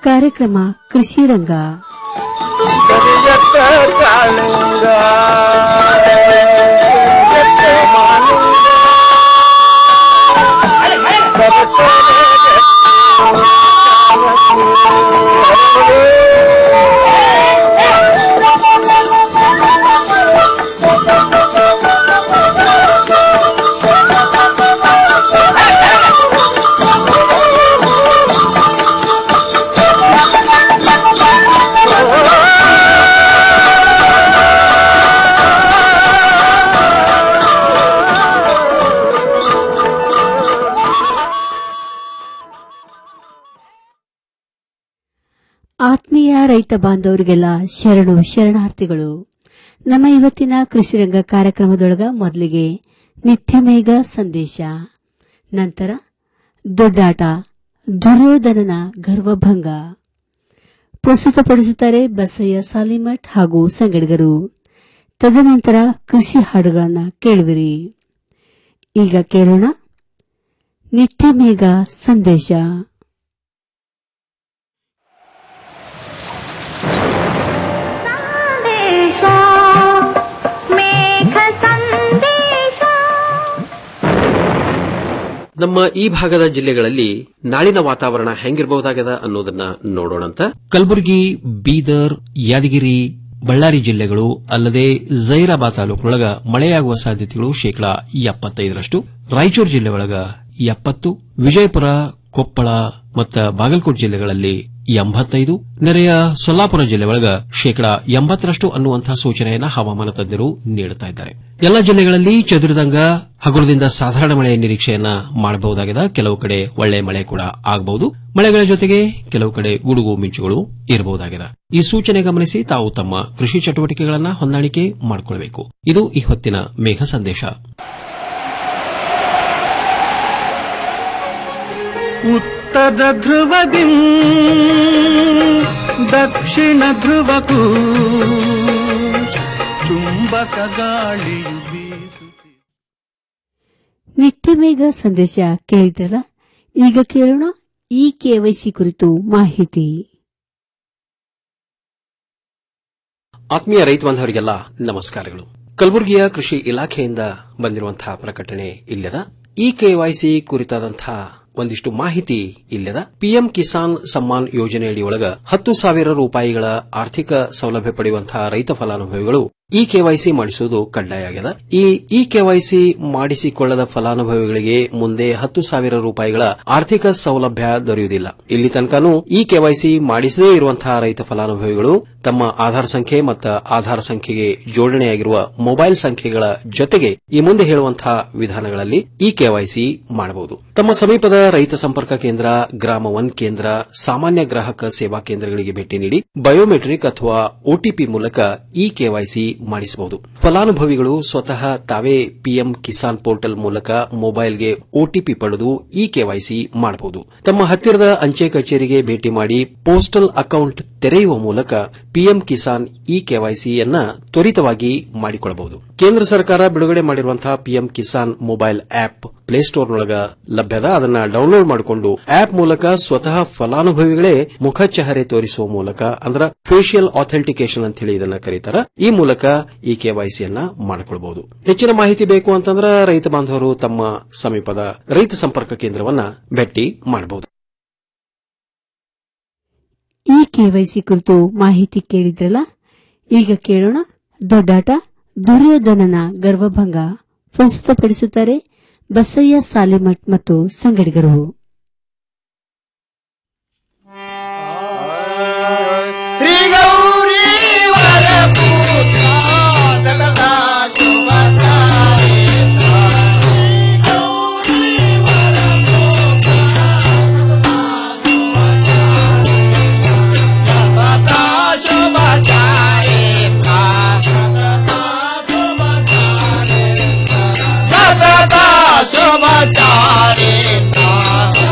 ಕಾರ್ಯಕ್ರಮ ಕೃಷಿ ರಂಗ ಕರಿಯತ್ತ ಕಾಳಿಂಗ ಕರಿಯತ್ತ ಮಾಲಿಂಗ ಆತ್ಮೀಯ ರೈತ ಬಾಂಧವರಿಗೆಲ್ಲ ಶರಣು ಶರಣಾರ್ಥಿಗಳು ನಮ್ಮ ಇವತ್ತಿನ ಕೃಷಿರಂಗ ಕಾರ್ಯಕ್ರಮದೊಳಗ ಮೊದಲಿಗೆ ನಿತ್ಯಮೇಘ ಸಂದೇಶ ನಂತರ ದೊಡ್ಡಾಟ ದುರ್ಯೋಧನನ ಗರ್ವಭಂಗ ಪ್ರಸ್ತುತಪಡಿಸುತ್ತಾರೆ ಬಸಯ್ಯ ಸಾಲಿಮಠ್ ಹಾಗೂ ಸಂಗಡಿಗರು ತದನಂತರ ಕೃಷಿ ಹಾಡುಗಳನ್ನು ಕೇಳುವಿರಿ ಈಗ ಕೇಳೋಣ ನಿತ್ಯಮೇಘ ಸಂದೇಶ ಸಂದೇಶ ಮೇಘ ಸಂದೇಶ ನಮ್ಮ ಈ ಭಾಗದ ಜಿಲ್ಲೆಗಳಲ್ಲಿ ನಾಳಿನ ವಾತಾವರಣ ಹೆಂಗಿರಬಹುದಾಗದ ಅನ್ನೋದನ್ನ ನೋಡೋಣಂತ ಕಲಬುರಗಿ ಬೀದರ್ ಯಾದಗಿರಿ ಬಳ್ಳಾರಿ ಜಿಲ್ಲೆಗಳು ಅಲ್ಲದೆ ಜೈರಾಬಾದ್ ತಾಲೂಕಿನೊಳಗ ಮಳೆಯಾಗುವ ಸಾಧ್ಯತೆಗಳು ಶೇಕಡಾ ಎಪ್ಪತ್ತೈದರಷ್ಟು ರಾಯಚೂರು ಜಿಲ್ಲೆ ಒಳಗ ಎಪ್ಪತ್ತು ವಿಜಯಪುರ ಕೊಪ್ಪಳ ಮತ್ತು ಬಾಗಲಕೋಟೆ ಜಿಲ್ಲೆಗಳಲ್ಲಿ ಎಂಬತ್ತೈದು ನೆರೆಯ ಸೊಲ್ಲಾಪುರ ಜಿಲ್ಲೆ ಒಳಗ ಶೇಕಡಾ ಎಂಬತ್ತರಷ್ಟು ಅನ್ನುವಂತಹ ಸೂಚನೆಯನ್ನ ಹವಾಮಾನ ತಜ್ಞರು ನೀಡುತ್ತಾ ಇದ್ದಾರೆ ಎಲ್ಲ ಜಿಲ್ಲೆಗಳಲ್ಲಿ ಚದುರಿದಂಗ ಹಗುರದಿಂದ ಸಾಧಾರಣ ಮಳೆಯ ನಿರೀಕ್ಷೆಯನ್ನ ಮಾಡಬಹುದಾಗಿದೆ ಕೆಲವು ಕಡೆ ಒಳ್ಳೆ ಮಳೆ ಕೂಡ ಆಗಬಹುದು ಮಳೆಗಳ ಜೊತೆಗೆ ಕೆಲವು ಕಡೆ ಗುಡುಗು ಮಿಂಚುಗಳು ಇರಬಹುದಾಗಿದೆ ಈ ಸೂಚನೆ ಗಮನಿಸಿ ತಾವು ತಮ್ಮ ಕೃಷಿ ಚಟುವಟಿಕೆಗಳನ್ನ ಹೊಂದಾಣಿಕೆ ಮಾಡಿಕೊಳ್ಳಬೇಕು ಇದು ಈ ಹೊತ್ತಿನ ಮೇಘ ಸಂದೇಶ ಉತ್ತರ ಧ್ರುವದಿ ದಕ್ಷಿಣ ಧ್ರುವಕ್ಕೂ ಚುಂಬಕ ಗಾಳಿಯು ಬೀಸುತ್ತಿದೆ ನಿತ್ಯಮೇಘ ಸಂದೇಶ ಕೇಳಿದ್ರಲ್ಲ ಈಗ ಕೇಳೋಣ ಈ ಕೆವೈಸಿ ಕುರಿತು ಮಾಹಿತಿ ಆತ್ಮೀಯ ರೈತ ಬಾಂಧವರಿಗೆಲ್ಲ ನಮಸ್ಕಾರಗಳು ಕಲಬುರಗಿಯ ಕೃಷಿ ಇಲಾಖೆಯಿಂದ ಬಂದಿರುವಂತಹ ಪ್ರಕಟಣೆ ಇಲ್ಲದ ಈ ಕೆವೈಸಿ ಕುರಿತಾದಂತಹ ಒಂದಿಷ್ಟು ಮಾಹಿತಿ ಇಲ್ಲದ ಪಿಎಂ ಕಿಸಾನ್ ಸಮ್ಮಾನ್ ಯೋಜನೆಯಡಿ ಒಳಗ ಹತ್ತು ಸಾವಿರ ರೂಪಾಯಿಗಳ ಆರ್ಥಿಕ ಸೌಲಭ್ಯ ಪಡೆಯುವಂತಹ ರೈತ ಫಲಾನುಭವಿಗಳು ಈ ಕೆವೈಸಿ ಮಾಡಿಸುವುದು ಕಡ್ಡಾಯ ಆಗಿದೆ ಈ ಇ ಕೆವೈಸಿ ಮಾಡಿಸಿಕೊಳ್ಳದ ಫಲಾನುಭವಿಗಳಿಗೆ ಮುಂದೆ ಹತ್ತು ಸಾವಿರ ರೂಪಾಯಿಗಳ ಆರ್ಥಿಕ ಸೌಲಭ್ಯ ದೊರೆಯುವುದಿಲ್ಲ ಇಲ್ಲಿ ತನಕನೂ ಈ ಕೆವೈಸಿ ಮಾಡಿಸದೇ ಇರುವಂತಹ ರೈತ ಫಲಾನುಭವಿಗಳು ತಮ್ಮ ಆಧಾರ್ ಸಂಖ್ಯೆ ಮತ್ತು ಆಧಾರ್ ಸಂಖ್ಯೆಗೆ ಜೋಡಣೆಯಾಗಿರುವ ಮೊಬೈಲ್ ಸಂಖ್ಯೆಗಳ ಜೊತೆಗೆ ಈ ಮುಂದೆ ಹೇಳುವಂತಹ ವಿಧಾನಗಳಲ್ಲಿ ಈ ಕೆವೈಸಿ ಮಾಡಬಹುದು ತಮ್ಮ ಸಮೀಪದ ರೈತ ಸಂಪರ್ಕ ಕೇಂದ್ರ ಗ್ರಾಮ ಒನ್ ಕೇಂದ್ರ ಸಾಮಾನ್ಯ ಗ್ರಾಹಕ ಸೇವಾ ಕೇಂದ್ರಗಳಿಗೆ ಭೇಟಿ ನೀಡಿ ಬಯೋಮೆಟ್ರಿಕ್ ಅಥವಾ ಒಟಿಪಿ ಮೂಲಕ ಈ ಕೆವೈಸಿ ಮಾಡಿಸಬಹುದು ಫಲಾನುಭವಿಗಳು ಸ್ವತಃ ತಾವೇ ಪಿಎಂ ಕಿಸಾನ್ ಪೋರ್ಟಲ್ ಮೂಲಕ ಮೊಬೈಲ್ಗೆ ಒಟಿಪಿ ಪಡೆದು ಈ ಕೆವೈಸಿ ಮಾಡಬಹುದು ತಮ್ಮ ಹತ್ತಿರದ ಅಂಚೆ ಕಚೇರಿಗೆ ಭೇಟಿ ಮಾಡಿ ಪೋಸ್ಟಲ್ ಅಕೌಂಟ್ ತೆರೆಯುವ ಮೂಲಕ ಪಿಎಂ ಕಿಸಾನ್ ಇ ಕೆವೈಸಿಯನ್ನ ತ್ವರಿತವಾಗಿ ಮಾಡಿಕೊಳ್ಳಬಹುದು ಕೇಂದ್ರ ಸರ್ಕಾರ ಬಿಡುಗಡೆ ಮಾಡಿರುವಂತಹ ಪಿಎಂ ಕಿಸಾನ್ ಮೊಬೈಲ್ ಆಪ್ ಪ್ಲೇಸ್ಟೋರ್ನೊಳಗ ಲಭ್ಯದ ಅದನ್ನ ಡೌನ್ಲೋಡ್ ಮಾಡಿಕೊಂಡು ಆಪ್ ಮೂಲಕ ಸ್ವತಃ ಫಲಾನುಭವಿಗಳೇ ಮುಖಚಹರೆ ತೋರಿಸುವ ಮೂಲಕ ಅಂದ್ರೆ ಫೇಶಿಯಲ್ ಆಥೆಂಟಿಕೇಶನ್ ಅಂತ ಹೇಳಿ ಇದನ್ನ ಕರೀತಾರ ಈ ಮೂಲಕ ಈ ಕೆವೈಸಿಯನ್ನ ಮಾಡಿಕೊಳ್ಳಬಹುದು ಹೆಚ್ಚಿನ ಮಾಹಿತಿ ಬೇಕು ಅಂತಂದ್ರೆ ರೈತ ಬಾಂಧವರು ತಮ್ಮ ಸಮೀಪದ ರೈತ ಸಂಪರ್ಕ ಕೇಂದ್ರವನ್ನ ಭೇಟಿ ಮಾಡಬಹುದು ಈ ಕೆವೈಸಿ ಕುರಿತು ಮಾಹಿತಿ ಕೇಳಿದ್ರಲ್ಲ ಈಗ ಕೇಳೋಣ ದೊಡ್ಡಾಟ ದುರ್ಯೋಧನನ ಗರ್ವಭಂಗ ಪ್ರಸ್ತುತಪಡಿಸುತ್ತಾರೆ ಬಸಯ್ಯ ಸಾಲಿಮಠ್ ಮತ್ತು ಸಂಗಡಿಗರು ಶ್ರೀ ಗೌರಿ ವರಪೂತ ಸತತ ಶುಭಕಾರಿ ಸತತ ಶುಭಕಾರಿ ಸತತ ಶುಭಚಾರಿ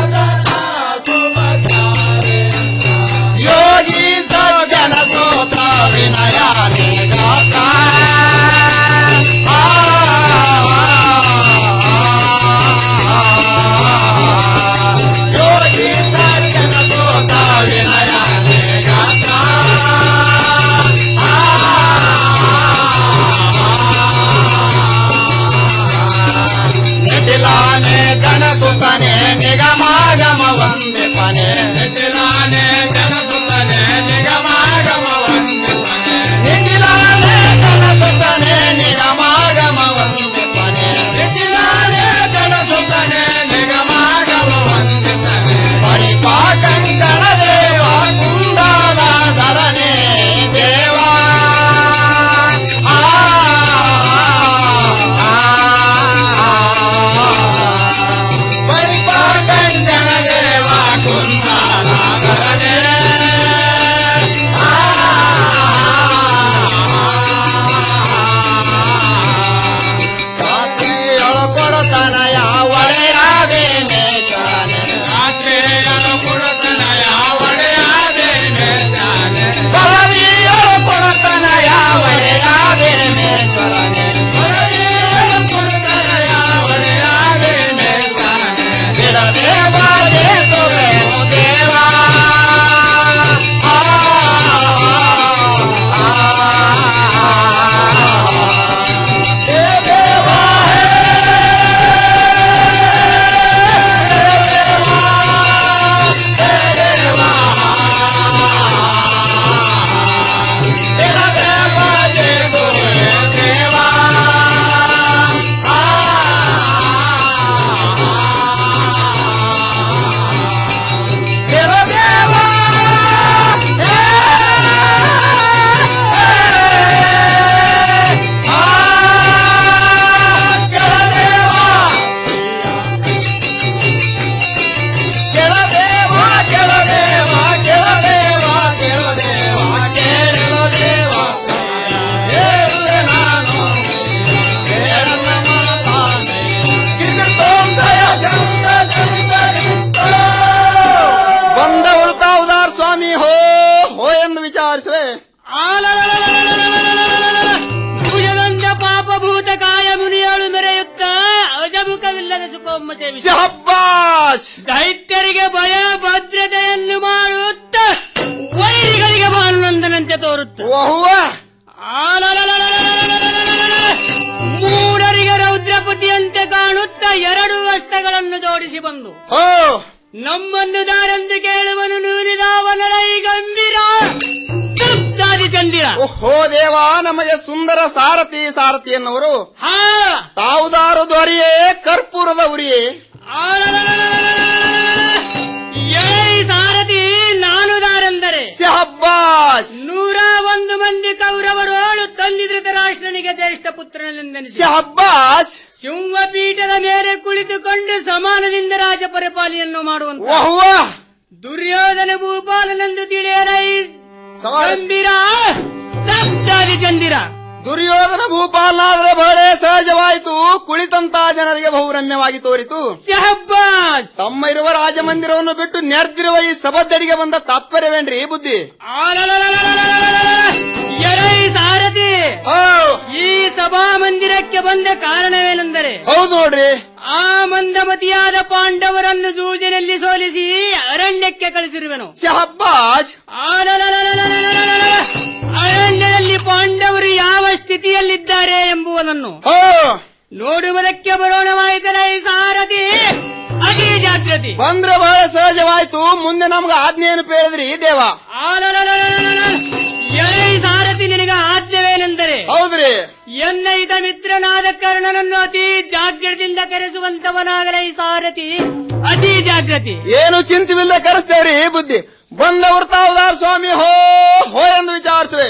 ಸೇವಿಸಿ ಶಹಬ್ಬಾಸ್ ದೈತ್ಯರಿಗೆ ಭಯ ಭದ್ರತೆಯನ್ನು ಮಾಡುತ್ತ ವೈರಿಗಳಿಗೆ ಭಾನುನಂದನಂತೆ ತೋರುತ್ತ ಓಹುವ ಮೂಢರಿಗೆ ರೌದ್ರಪತಿಯಂತೆ ಕಾಣುತ್ತ ಎರಡು ಹಸ್ತಗಳನ್ನು ಜೋಡಿಸಿ ಬಂದು ಓ ನಮ್ಮನ್ನು ದಾರೆಂದು ಕೇಳುವನು ನೂರಿದಾವನರೈ ಗಂಭೀರ ಸಪ್ತಾದಿ ಚಂದಿರ ಓಹೋ ದೇವ ನಮಗೆ ಸುಂದರ ಸಾರಥಿ ಸಾರಥಿ ಎನ್ನುವರು ಹಾ ತಾವುದಾರು ದೊರೆಯೇ ಕರ್ಪೂರದ ಉರಿಯೇ ಏಯ್ ಸಾರಥಿ ನಾನು ದಾರೆಂದರೆ ಶಹಬ್ಬಾಸ್ ನೂರ ಒಂದು ಮಂದಿ ಕೌರವರೋಳು ತಂದಿ ಧೃತರಾಷ್ಟ್ರನಿಗೆ ಜ್ಯೇಷ್ಠ ಪುತ್ರನೆಂದೆನಿಸಿ ಶಹಬ್ಬಾಸ್ ಸಿಂಹಪೀಠದ ಮೇಲೆ ಕುಳಿತುಕೊಂಡು ಸಮಾನದಿಂದ ರಾಜ ಪರಿಪಾಲನೆಯನ್ನು ಮಾಡುವಂತ ಓಹುವ ದುರ್ಯೋಧನ ಭೂಪಾಲನೆಂದು ತಿಳಿಯರೈ ಸವಾಲ್ ಗಂಭೀರ ಸಪ್ತಾದಿ ಚಂದಿರ ದುರ್ಯೋಧನ ಭೂಪಾಲನಾದರೆ ಬಹಳ ಸಹಜವಾಯಿತು ಕುಳಿತಂತ ಜನರಿಗೆ ಬಹುರಮ್ಯವಾಗಿ ತೋರಿತು ಶಹಬ್ಬಾಸ್ ತಮ್ಮ ಇರುವ ರಾಜಮಂದಿರವನ್ನು ಬಿಟ್ಟು ನೆರೆದಿರುವ ಈ ಸಭದ್ದಡಿಗೆ ಬಂದ ತಾತ್ಪರ್ಯವೇನ್ರಿ ಈ ಬುದ್ಧಿ ಎರೈ ಸಾರಥಿ ಓ ಈ ಸಭಾ ಮಂದಿರಕ್ಕೆ ಬಂದ ಕಾರಣವೇನೆಂದರೆ ಹೌದು ನೋಡ್ರಿ ಆ ಮಂದಮತಿಯಾದ ಪಾಂಡವರನ್ನು ಜೂಜಿನಲ್ಲಿ ಸೋಲಿಸಿ ಅರಣ್ಯಕ್ಕೆ ಕಳಿಸಿರುವೆನು ಶಹಬ್ಬಾಸ್ ಆಲಲಲಲಲಲಲಲಲ. ಅರಣ್ಯದಲ್ಲಿ ಪಾಂಡವರು ಯಾವ ಸ್ಥಿತಿಯಲ್ಲಿದ್ದಾರೆ ಎಂಬುದನ್ನು ಓ ನೋಡುವುದಕ್ಕೆ ಬರೋಣವಾಯಿತಲ್ಲ ಈ ಸಾರಥಿ ಅತಿ ಜಾಗೃತಿ ಬಂದ್ರೆ ಬಹಳ ಸಹಜವಾಯ್ತು ಮುಂದೆ ನಮ್ಗೆ ಆಜ್ಞೆಯನ್ನು ಪೇಳಿದ್ರಿ ದೇವ ಆಲಲಲಲಲಲಲ. ಎಲೈ ಸಾರಥಿ ನಿನಗ ಆದ್ಯವೇನೆಂದರೆ ಹೌದ್ರಿ ಎನ್ನ ಹಿತ ಮಿತ್ರನಾದ ಕರ್ಣನನ್ನು ಅತಿ ಜಾಗ್ರತೆಯಿಂದ ಕರೆಸುವಂತವನಾಗಲ ಈ ಸಾರಥಿ ಅತಿ ಜಾಗೃತಿ ಏನು ಚಿಂತಿವಿಲ್ಲದೆ ಕರೆಸ್ತೇವ್ರಿ ಈ ಬುದ್ಧಿ ಬಂದವರು ತಾವುದಾರ ಸ್ವಾಮಿ ಹೋ ಹೋ ಎಂದು ವಿಚಾರಿಸುವೆ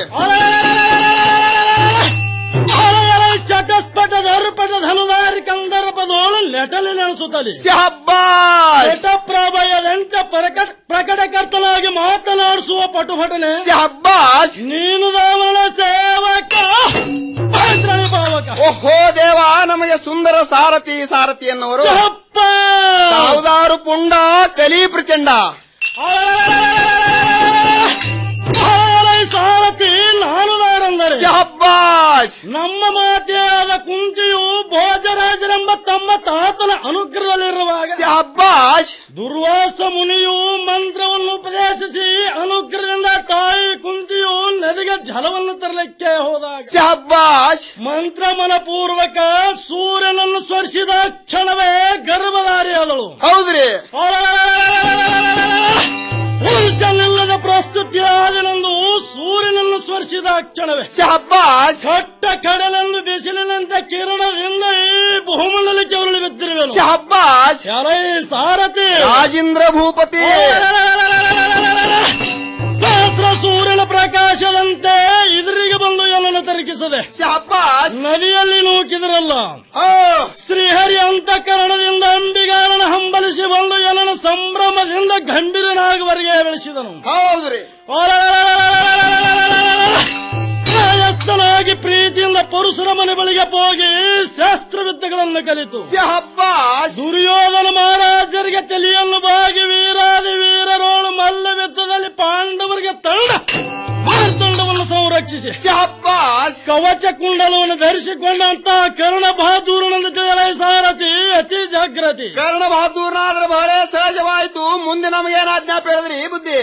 ಚಟಸ್ಪಟ ದರ್ಪಟ ಧನುದಾರಿ ಕಂದರ್ಪದೋಳು ಲೆಟಲಿ ನೆನೆಸುತ್ತಲಿ ಶಹಬ್ಬಾಸ್ ಪ್ರಭಯದಂತೆ ಪ್ರಕಟ ಪ್ರಕಟಕರ್ತನಾಗಿ ಮಾತನಾಡಿಸುವ ಪಟುಪಟನೆ ಶಹಬ್ಬಾಸ್ ನೀನು ರಾವಣ ಸೇವಕ ಭದ್ರನಿ ಪಾವಕ ಓಹೋ ದೇವ ನಮಗೆ ಸುಂದರ ಸಾರಥಿ ಸಾರಥಿ ಎನ್ನುವರು ಶಹಪ್ಪ ತಾವುದಾರು ಪುಂಡ ಕಲಿ ಪ್ರಚಂಡ ಆಲೈ ಸಾರಥಿ ನಾನು ನಾರೆಂದರೆ ಶಹಬ್ಬಾಸ್ ನಮ್ಮ ಮಾತೆಯಾದ ಕುಂತಿಯು ಭೋಜರಾಜನೆಂಬ ತಮ್ಮ ತಾತನ ಅನುಗ್ರಹದಲ್ಲಿರುವಾಗ ಶಹಬ್ಬಾಸ್ ದುರ್ವಾಸ ಮುನಿಯು ಮಂತ್ರವನ್ನು ಉಪದೇಶಿಸಿ ಅನುಗ್ರಹದಿಂದ ತಾಯಿ ಕುಂತಿಯು ನದಿಗೆ ಜಲವನ್ನು ತರಲಿಕ್ಕೆ ಹೋದಾಗ ಶಹಬ್ಬಾಸ್ ಮಂತ್ರ ಮನಪೂರ್ವಕ ಸೂರ್ಯನನ್ನು ಸ್ಪರ್ಶಿದ ಕ್ಷಣವೇ ಗರ್ಭಧಾರಿಯಾದಳು ಹೌದ್ರಿ ಪುರುಷನಿಲ್ಲದ ಪ್ರಸ್ತುತಿಯಾದನೆಂದು ಸೂರ್ಯನನ್ನು ಸ್ಪರ್ಶಿದ ಕ್ಷಣವೇ ಶಹಬ್ಬಾಸ್ ಕಟ್ಟ ಕಡಲನ್ನು ಬಿಸಿಲಿನಂತೆ ಕಿರಣದಿಂದ ಈ ಬಹುಮಂಡಲಕ್ಕೆ ಉರುಳಿ ಬಿದ್ದಿರುವೆನು ಶಹಬ್ಬಾಸ್ ಯಾರೇ ಸಾರಥಿ ರಾಜೇಂದ್ರ ಭೂಪತಿ ಸಹಸ್ರ ಸೂರ್ಯನ ಪ್ರಕಾಶದಂತೆ ಎದುರಿಗೆ ಬಂದು ಎಲ್ಲನ್ನು ತರಕಿಸದೆ ಶಹಬ್ಬಾಸ್ ನದಿಯಲ್ಲಿ ನೂಕಿದ್ರಲ್ಲ ಓ ಶ್ರೀಹರಿ ಅಂತಃಕರಣದಿಂದ ಅಂಬಿಗಾರನ ಹಂಬಲಿಸಿ ಬಂದು ಎಲ್ಲನ ಸಂಭ್ರಮದಿಂದ ಗಂಭೀರನಾಗುವರೆಗೆ ಬೆಳೆಸಿದನು ಹೌದ್ರಿ ಪ್ರಾಯಸ್ಥನಾಗಿ ಪ್ರೀತಿಯಿಂದ ಪರಶುರಮನ ಬಳಿಗೆ ಹೋಗಿ ಶಾಸ್ತ್ರವಿದ್ಯೆಗಳನ್ನು ಕಲಿತು ಶಹಬ್ಬಾಸ್ ದುರ್ಯೋಧನ ಮಹಾರಾಜರಿಗೆ ತಲೆಯನ್ನು ಬಾಗಿ ವೀರಾದಿ ವೀರರೋಳು ಮಲ್ಲ ಯುದ್ಧದಲ್ಲಿ ಪಾಂಡವರಿಗೆ ತಂಡ ಮಾರ್ತಂಡವನ್ನು ಸಂರಕ್ಷಿಸಿ ಶಹಬ್ಬಾಸ್ ಕವಚ ಕುಂಡಲವನ್ನು ಧರಿಸಿಕೊಂಡಂತ ಕರ್ಣ ಬಹಾದೂರನಂದು ತಿಳಿಯಲ ಸಾರಥಿ ಅತಿ ಜಾಗ್ರತೆ ಕರ್ಣ ಬಹದ್ದೂರ್ನಾದ್ರೆ ಬಹಳ ಸಹಜವಾಯ್ತು ಮುಂದೆ ನಮಗೇನು ಆಜ್ಞಾಪ ಹೇಳಿದ್ರಿ ಈ ಬುದ್ಧಿ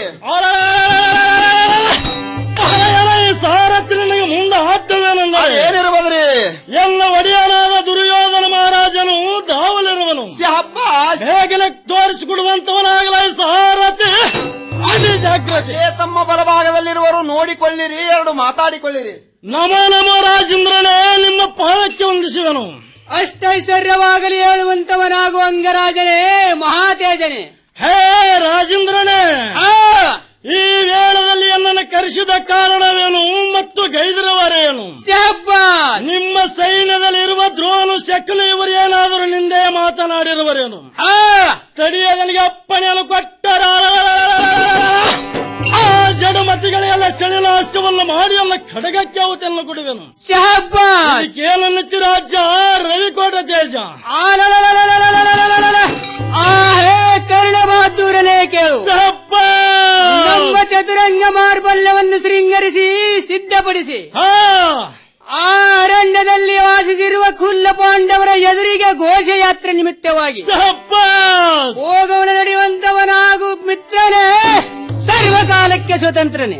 ಸಾರಥಿ ನನಗೆ ಮುಂದೆ ಹಾಕ್ತವೇನೆಂದರೆ ಏನಿರ್ಬೋದ್ರಿ ಎಲ್ಲ ಒಡೆಯನಾದ ದುರ್ಯೋಧನ ಮಹಾರಾಜನು ದಾವಲಿರುವನು ಶಹಬ್ಬಾಸ್ ಹೇಗಲೆ ತೋರಿಸಿಕೊಡುವಂತವನಾಗಲ ಸಾರಥಿ ಅತಿ ಜಾಗ್ರತೆ ಏ ತಮ್ಮ ಬಲಭಾಗದಲ್ಲಿರುವರು ನೋಡಿಕೊಳ್ಳಿರಿ ಎರಡು ಮಾತಾಡಿಕೊಳ್ಳಿರಿ ನಮೋ ನಮೋ ರಾಜೇಂದ್ರನೇ ನಿಮ್ಮ ಪಾದಕ್ಕೆ ವಂದಿಸುವೆನು ಅಷ್ಟೈಶ್ವರ್ಯವಾಗಲಿ ಹೇಳುವಂತವನಾಗುವ ಅಂಗರಾಜನೇ ಮಹಾತೇಜನೇ ಹೇ ರಾಜೇಂದ್ರನೇ ಆ ಈ ವೇಳದಲ್ಲಿ ನನ್ನನ್ನು ಕರೆಸಿದ ಕಾರಣವೇನು ಮತ್ತು ಗೈದಿರುವರೇನು ಶಹಬ್ಬಾಸ್ ನಿಮ್ಮ ಸೈನ್ಯದಲ್ಲಿರುವ ದ್ರೋಣು ಶಕಲು ಇವರು ಏನಾದರೂ ನಿಂದೆ ಮಾತನಾಡಿರುವರೇನು ಆ ತಡಿಯದನಿಗೆ ಅಪ್ಪಣೆಯನ್ನು ಕೊಟ್ಟರ ಆ ಜಡಮತಿಗಳೆಲ್ಲ ಸೆಳೆಲಾಸ್ಯವನ್ನು ಮಾಡಿ ಎಲ್ಲ ಖಡಗಕ್ಕೆ ಅವತೆಯನ್ನು ಕೊಡುವೆನು ಶಹಬ್ಬಾಸ್ ಕೇಳನ್ನಿತ್ತಿ ರಾಜ್ಯ ರವಿಕೋಟ ದೇಶ ಆಲಲಲಲಲಲಲಲಲಲಲ. ಆ ಹೇ ಕರ್ಣ ಬಹದ್ದೂರನೇ ಕೇಳು ಸಪ್ಪ ನಮ್ಮ ಚತುರಂಗ ಮಾರ್ಬಲ್ಯವನ್ನು ಶೃಂಗರಿಸಿ ಸಿದ್ಧಪಡಿಸಿ ಹಾ ಆ ಅರಣ್ಯದಲ್ಲಿ ವಾಸಿಸಿರುವ ಕುಲ್ಲ ಪಾಂಡವರ ಎದುರಿಗೆ ಘೋಷಯಾತ್ರೆ ನಿಮಿತ್ತವಾಗಿ ಸಹಪಾಸ್ ಹೋಗವನ ನಡೆಯುವಂತವನಾಗು ಮಿತ್ರನೇ ಸರ್ವಕಾಲಕ್ಕೆ ಸ್ವತಂತ್ರನೇ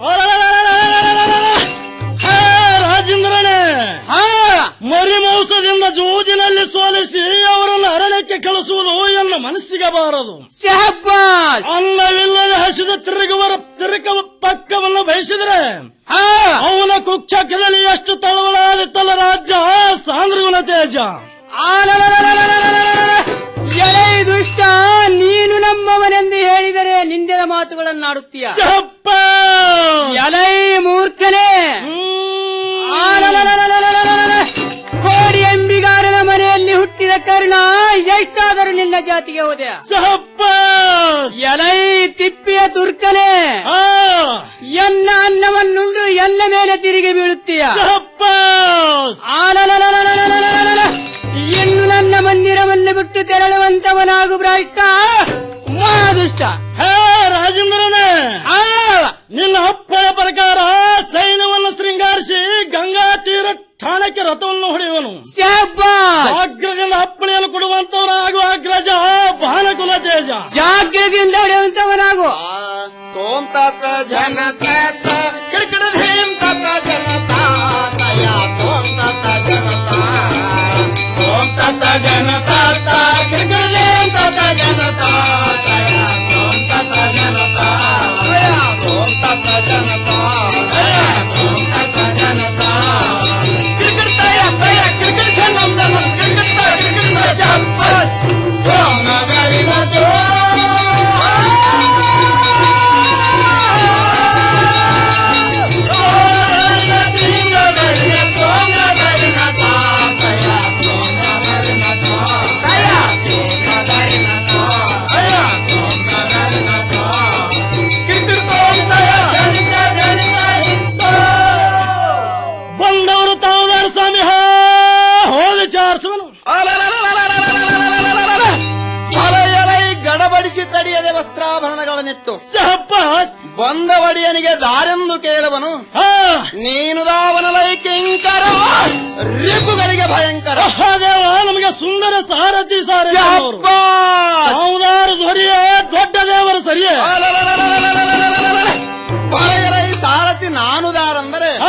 ರಾಜೇಂದ್ರನೇ ಹಾ ಮರಿ ಮೌಸದಿಂದ ಜೂಜಿನಲ್ಲಿ ಸೋಲಿಸಿ ಅವರನ್ನು ಅರಣ್ಯಕ್ಕೆ ಕಳಿಸುವುದು ಎನ್ನ ಮನಸ್ಸಿಗೆ ಬಾರದು ಶಹಬ್ಬಾಸ್ ಅನ್ನವಿಲ್ಲದೆ ಹಸಿದ ತಿರುಗುವರ ತಿರುಗುವ ಪಕ್ಕವನ್ನು ಬಯಸಿದ್ರೆ ಹಾ ಅವನ ಕುಕ್ಷಕದಲ್ಲಿ ಎಷ್ಟು ತಳವಳಾದಿತ್ತಲ್ಲ ರಾಜ್ಯ ಸಾಂದ್ರಗುಣ ತೇಜ ಆಲಲಲಲಲಲಲಲಲ. ಎಲೈ ದುಷ್ಟ ನೀನು ನಮ್ಮವನೆಂದು ಹೇಳಿದರೆ ನಿಂದೆದ ಮಾತುಗಳನ್ನಾಡುತ್ತೀಯ ಸಪ್ಪ ಎಲೈ ಮೂರ್ಖನೇ ಆಲಲಲಲಲಲಲಲ. ಕೋಡಿ ಎಂಬಿಗಾರನ ಮನೆಯಲ್ಲಿ ಹುಟ್ಟಿದ ಕರ್ಣ ಎಷ್ಟಾದರೂ ನಿನ್ನ ಜಾತಿಗೆ ಹೋದೆ ಸಹಪ್ಪ ಎಲೈ ತಿಪ್ಪಿಯ ತುರ್ಕನೇ ಎನ್ನ ಅನ್ನವನ್ನುಂಡು ಎಲ್ಲ ಮೇಲೆ ತಿರುಗಿ ಬೀಳುತ್ತೀಯ ಸಹಪ್ಪ ಆಲಲಲಲಲಲಲಲಲ. ಇನ್ನು ನನ್ನ ಮಂದಿರವನ್ನು ಬಿಟ್ಟು ತೆರಳುವಂತವನಾಗು ಭ್ರಷ್ಟ ಮಹಾದುಷ್ಟ ಹೇ ರಾಜೇಂದ್ರನೇ ಆ, ನಿನ್ನ ಅಪ್ಪಳ ಪ್ರಕಾರ ಸೈನ್ಯವನ್ನು ಶೃಂಗಾರಿಸಿ ಗಂಗಾ ತೀರ ಠಾಣಕ್ಕೆ ರಥವನ್ನು ಹೊಡೆಯುವನು ಶಾಬಾಸ್. ಅಗ್ರದಿಂದ ಅಪ್ಪಣೆಯನ್ನು ಕೊಡುವಂತವನಾಗುವ ಅಗ್ರಜ ಬಾಣಕುಲ ತೇಜ ಜಾಗ್ರತೆಯಿಂದ ಹೊಡೆಯುವಂತವನಾಗು ತೋಂ ತಾತ ಜನತ ಕಿಡಕಿಡ ಧೀಂ ತಾತ ಜನತ ತಯ ತೋಂ ತಾತ ಜನತ ತೋಂ ತಾತ ಜನತ ಕಿಡಕಿಡ ಧೀಂ ತಾತ ಜನತ ತಯ ತೋಂ ತಾತ ಜನತ ತಯ ತೋಂ ತಾತ ಜನತ ತಯ ತೋಂ ತಾತ ಜನತ ಕಿಡಕಿಡ ತಯ ತಯ ಕಿಡಕಿಡ ಜನತ ಕಿಡಕಿಡ ತಯ ಕಿಡಕಿಡ ತಯ ಶಾಬಾಸ್ ತೋಂ ನಗರಿ ಮತೋ ಬಂದವರು ತಾವುದಾರ ಸ್ವಾಮಿ ಹೋ ಹೋದ ಚಾರಿಸುವನು ಗಡಬಡಿಸಿ ತಡಿಯದೆ ವಸ್ತ್ರಾಭರಣಗಳನ್ನಿಟ್ಟು ಸಹಪಾಸ್ ಬಂದ ಒಡೆಯನಿಗೆ ದಾರೆಂದು ಕೇಳುವನು ಹಾ ನೀನು ದಾವನಲೈ ಕಿಂಕರ ರಿಪುಗಳಿಗೆ ಭಯಂಕರ ಮಹಾದೇವ ನಮಗೆ ಸುಂದರ ಸಾರಥಿ ಸಾರಥಿ ಅವರು. ಶಾಬಾಸ್. ತಾವುದಾರ ಧ್ವರಿಯೇ ದೊಡ್ಡ ದೇವರು ಸರಿಯೇ ಹೊರಗರೈ ಸಾರಥಿ ನಾನು ದಾರಂದರೆ ಹಾ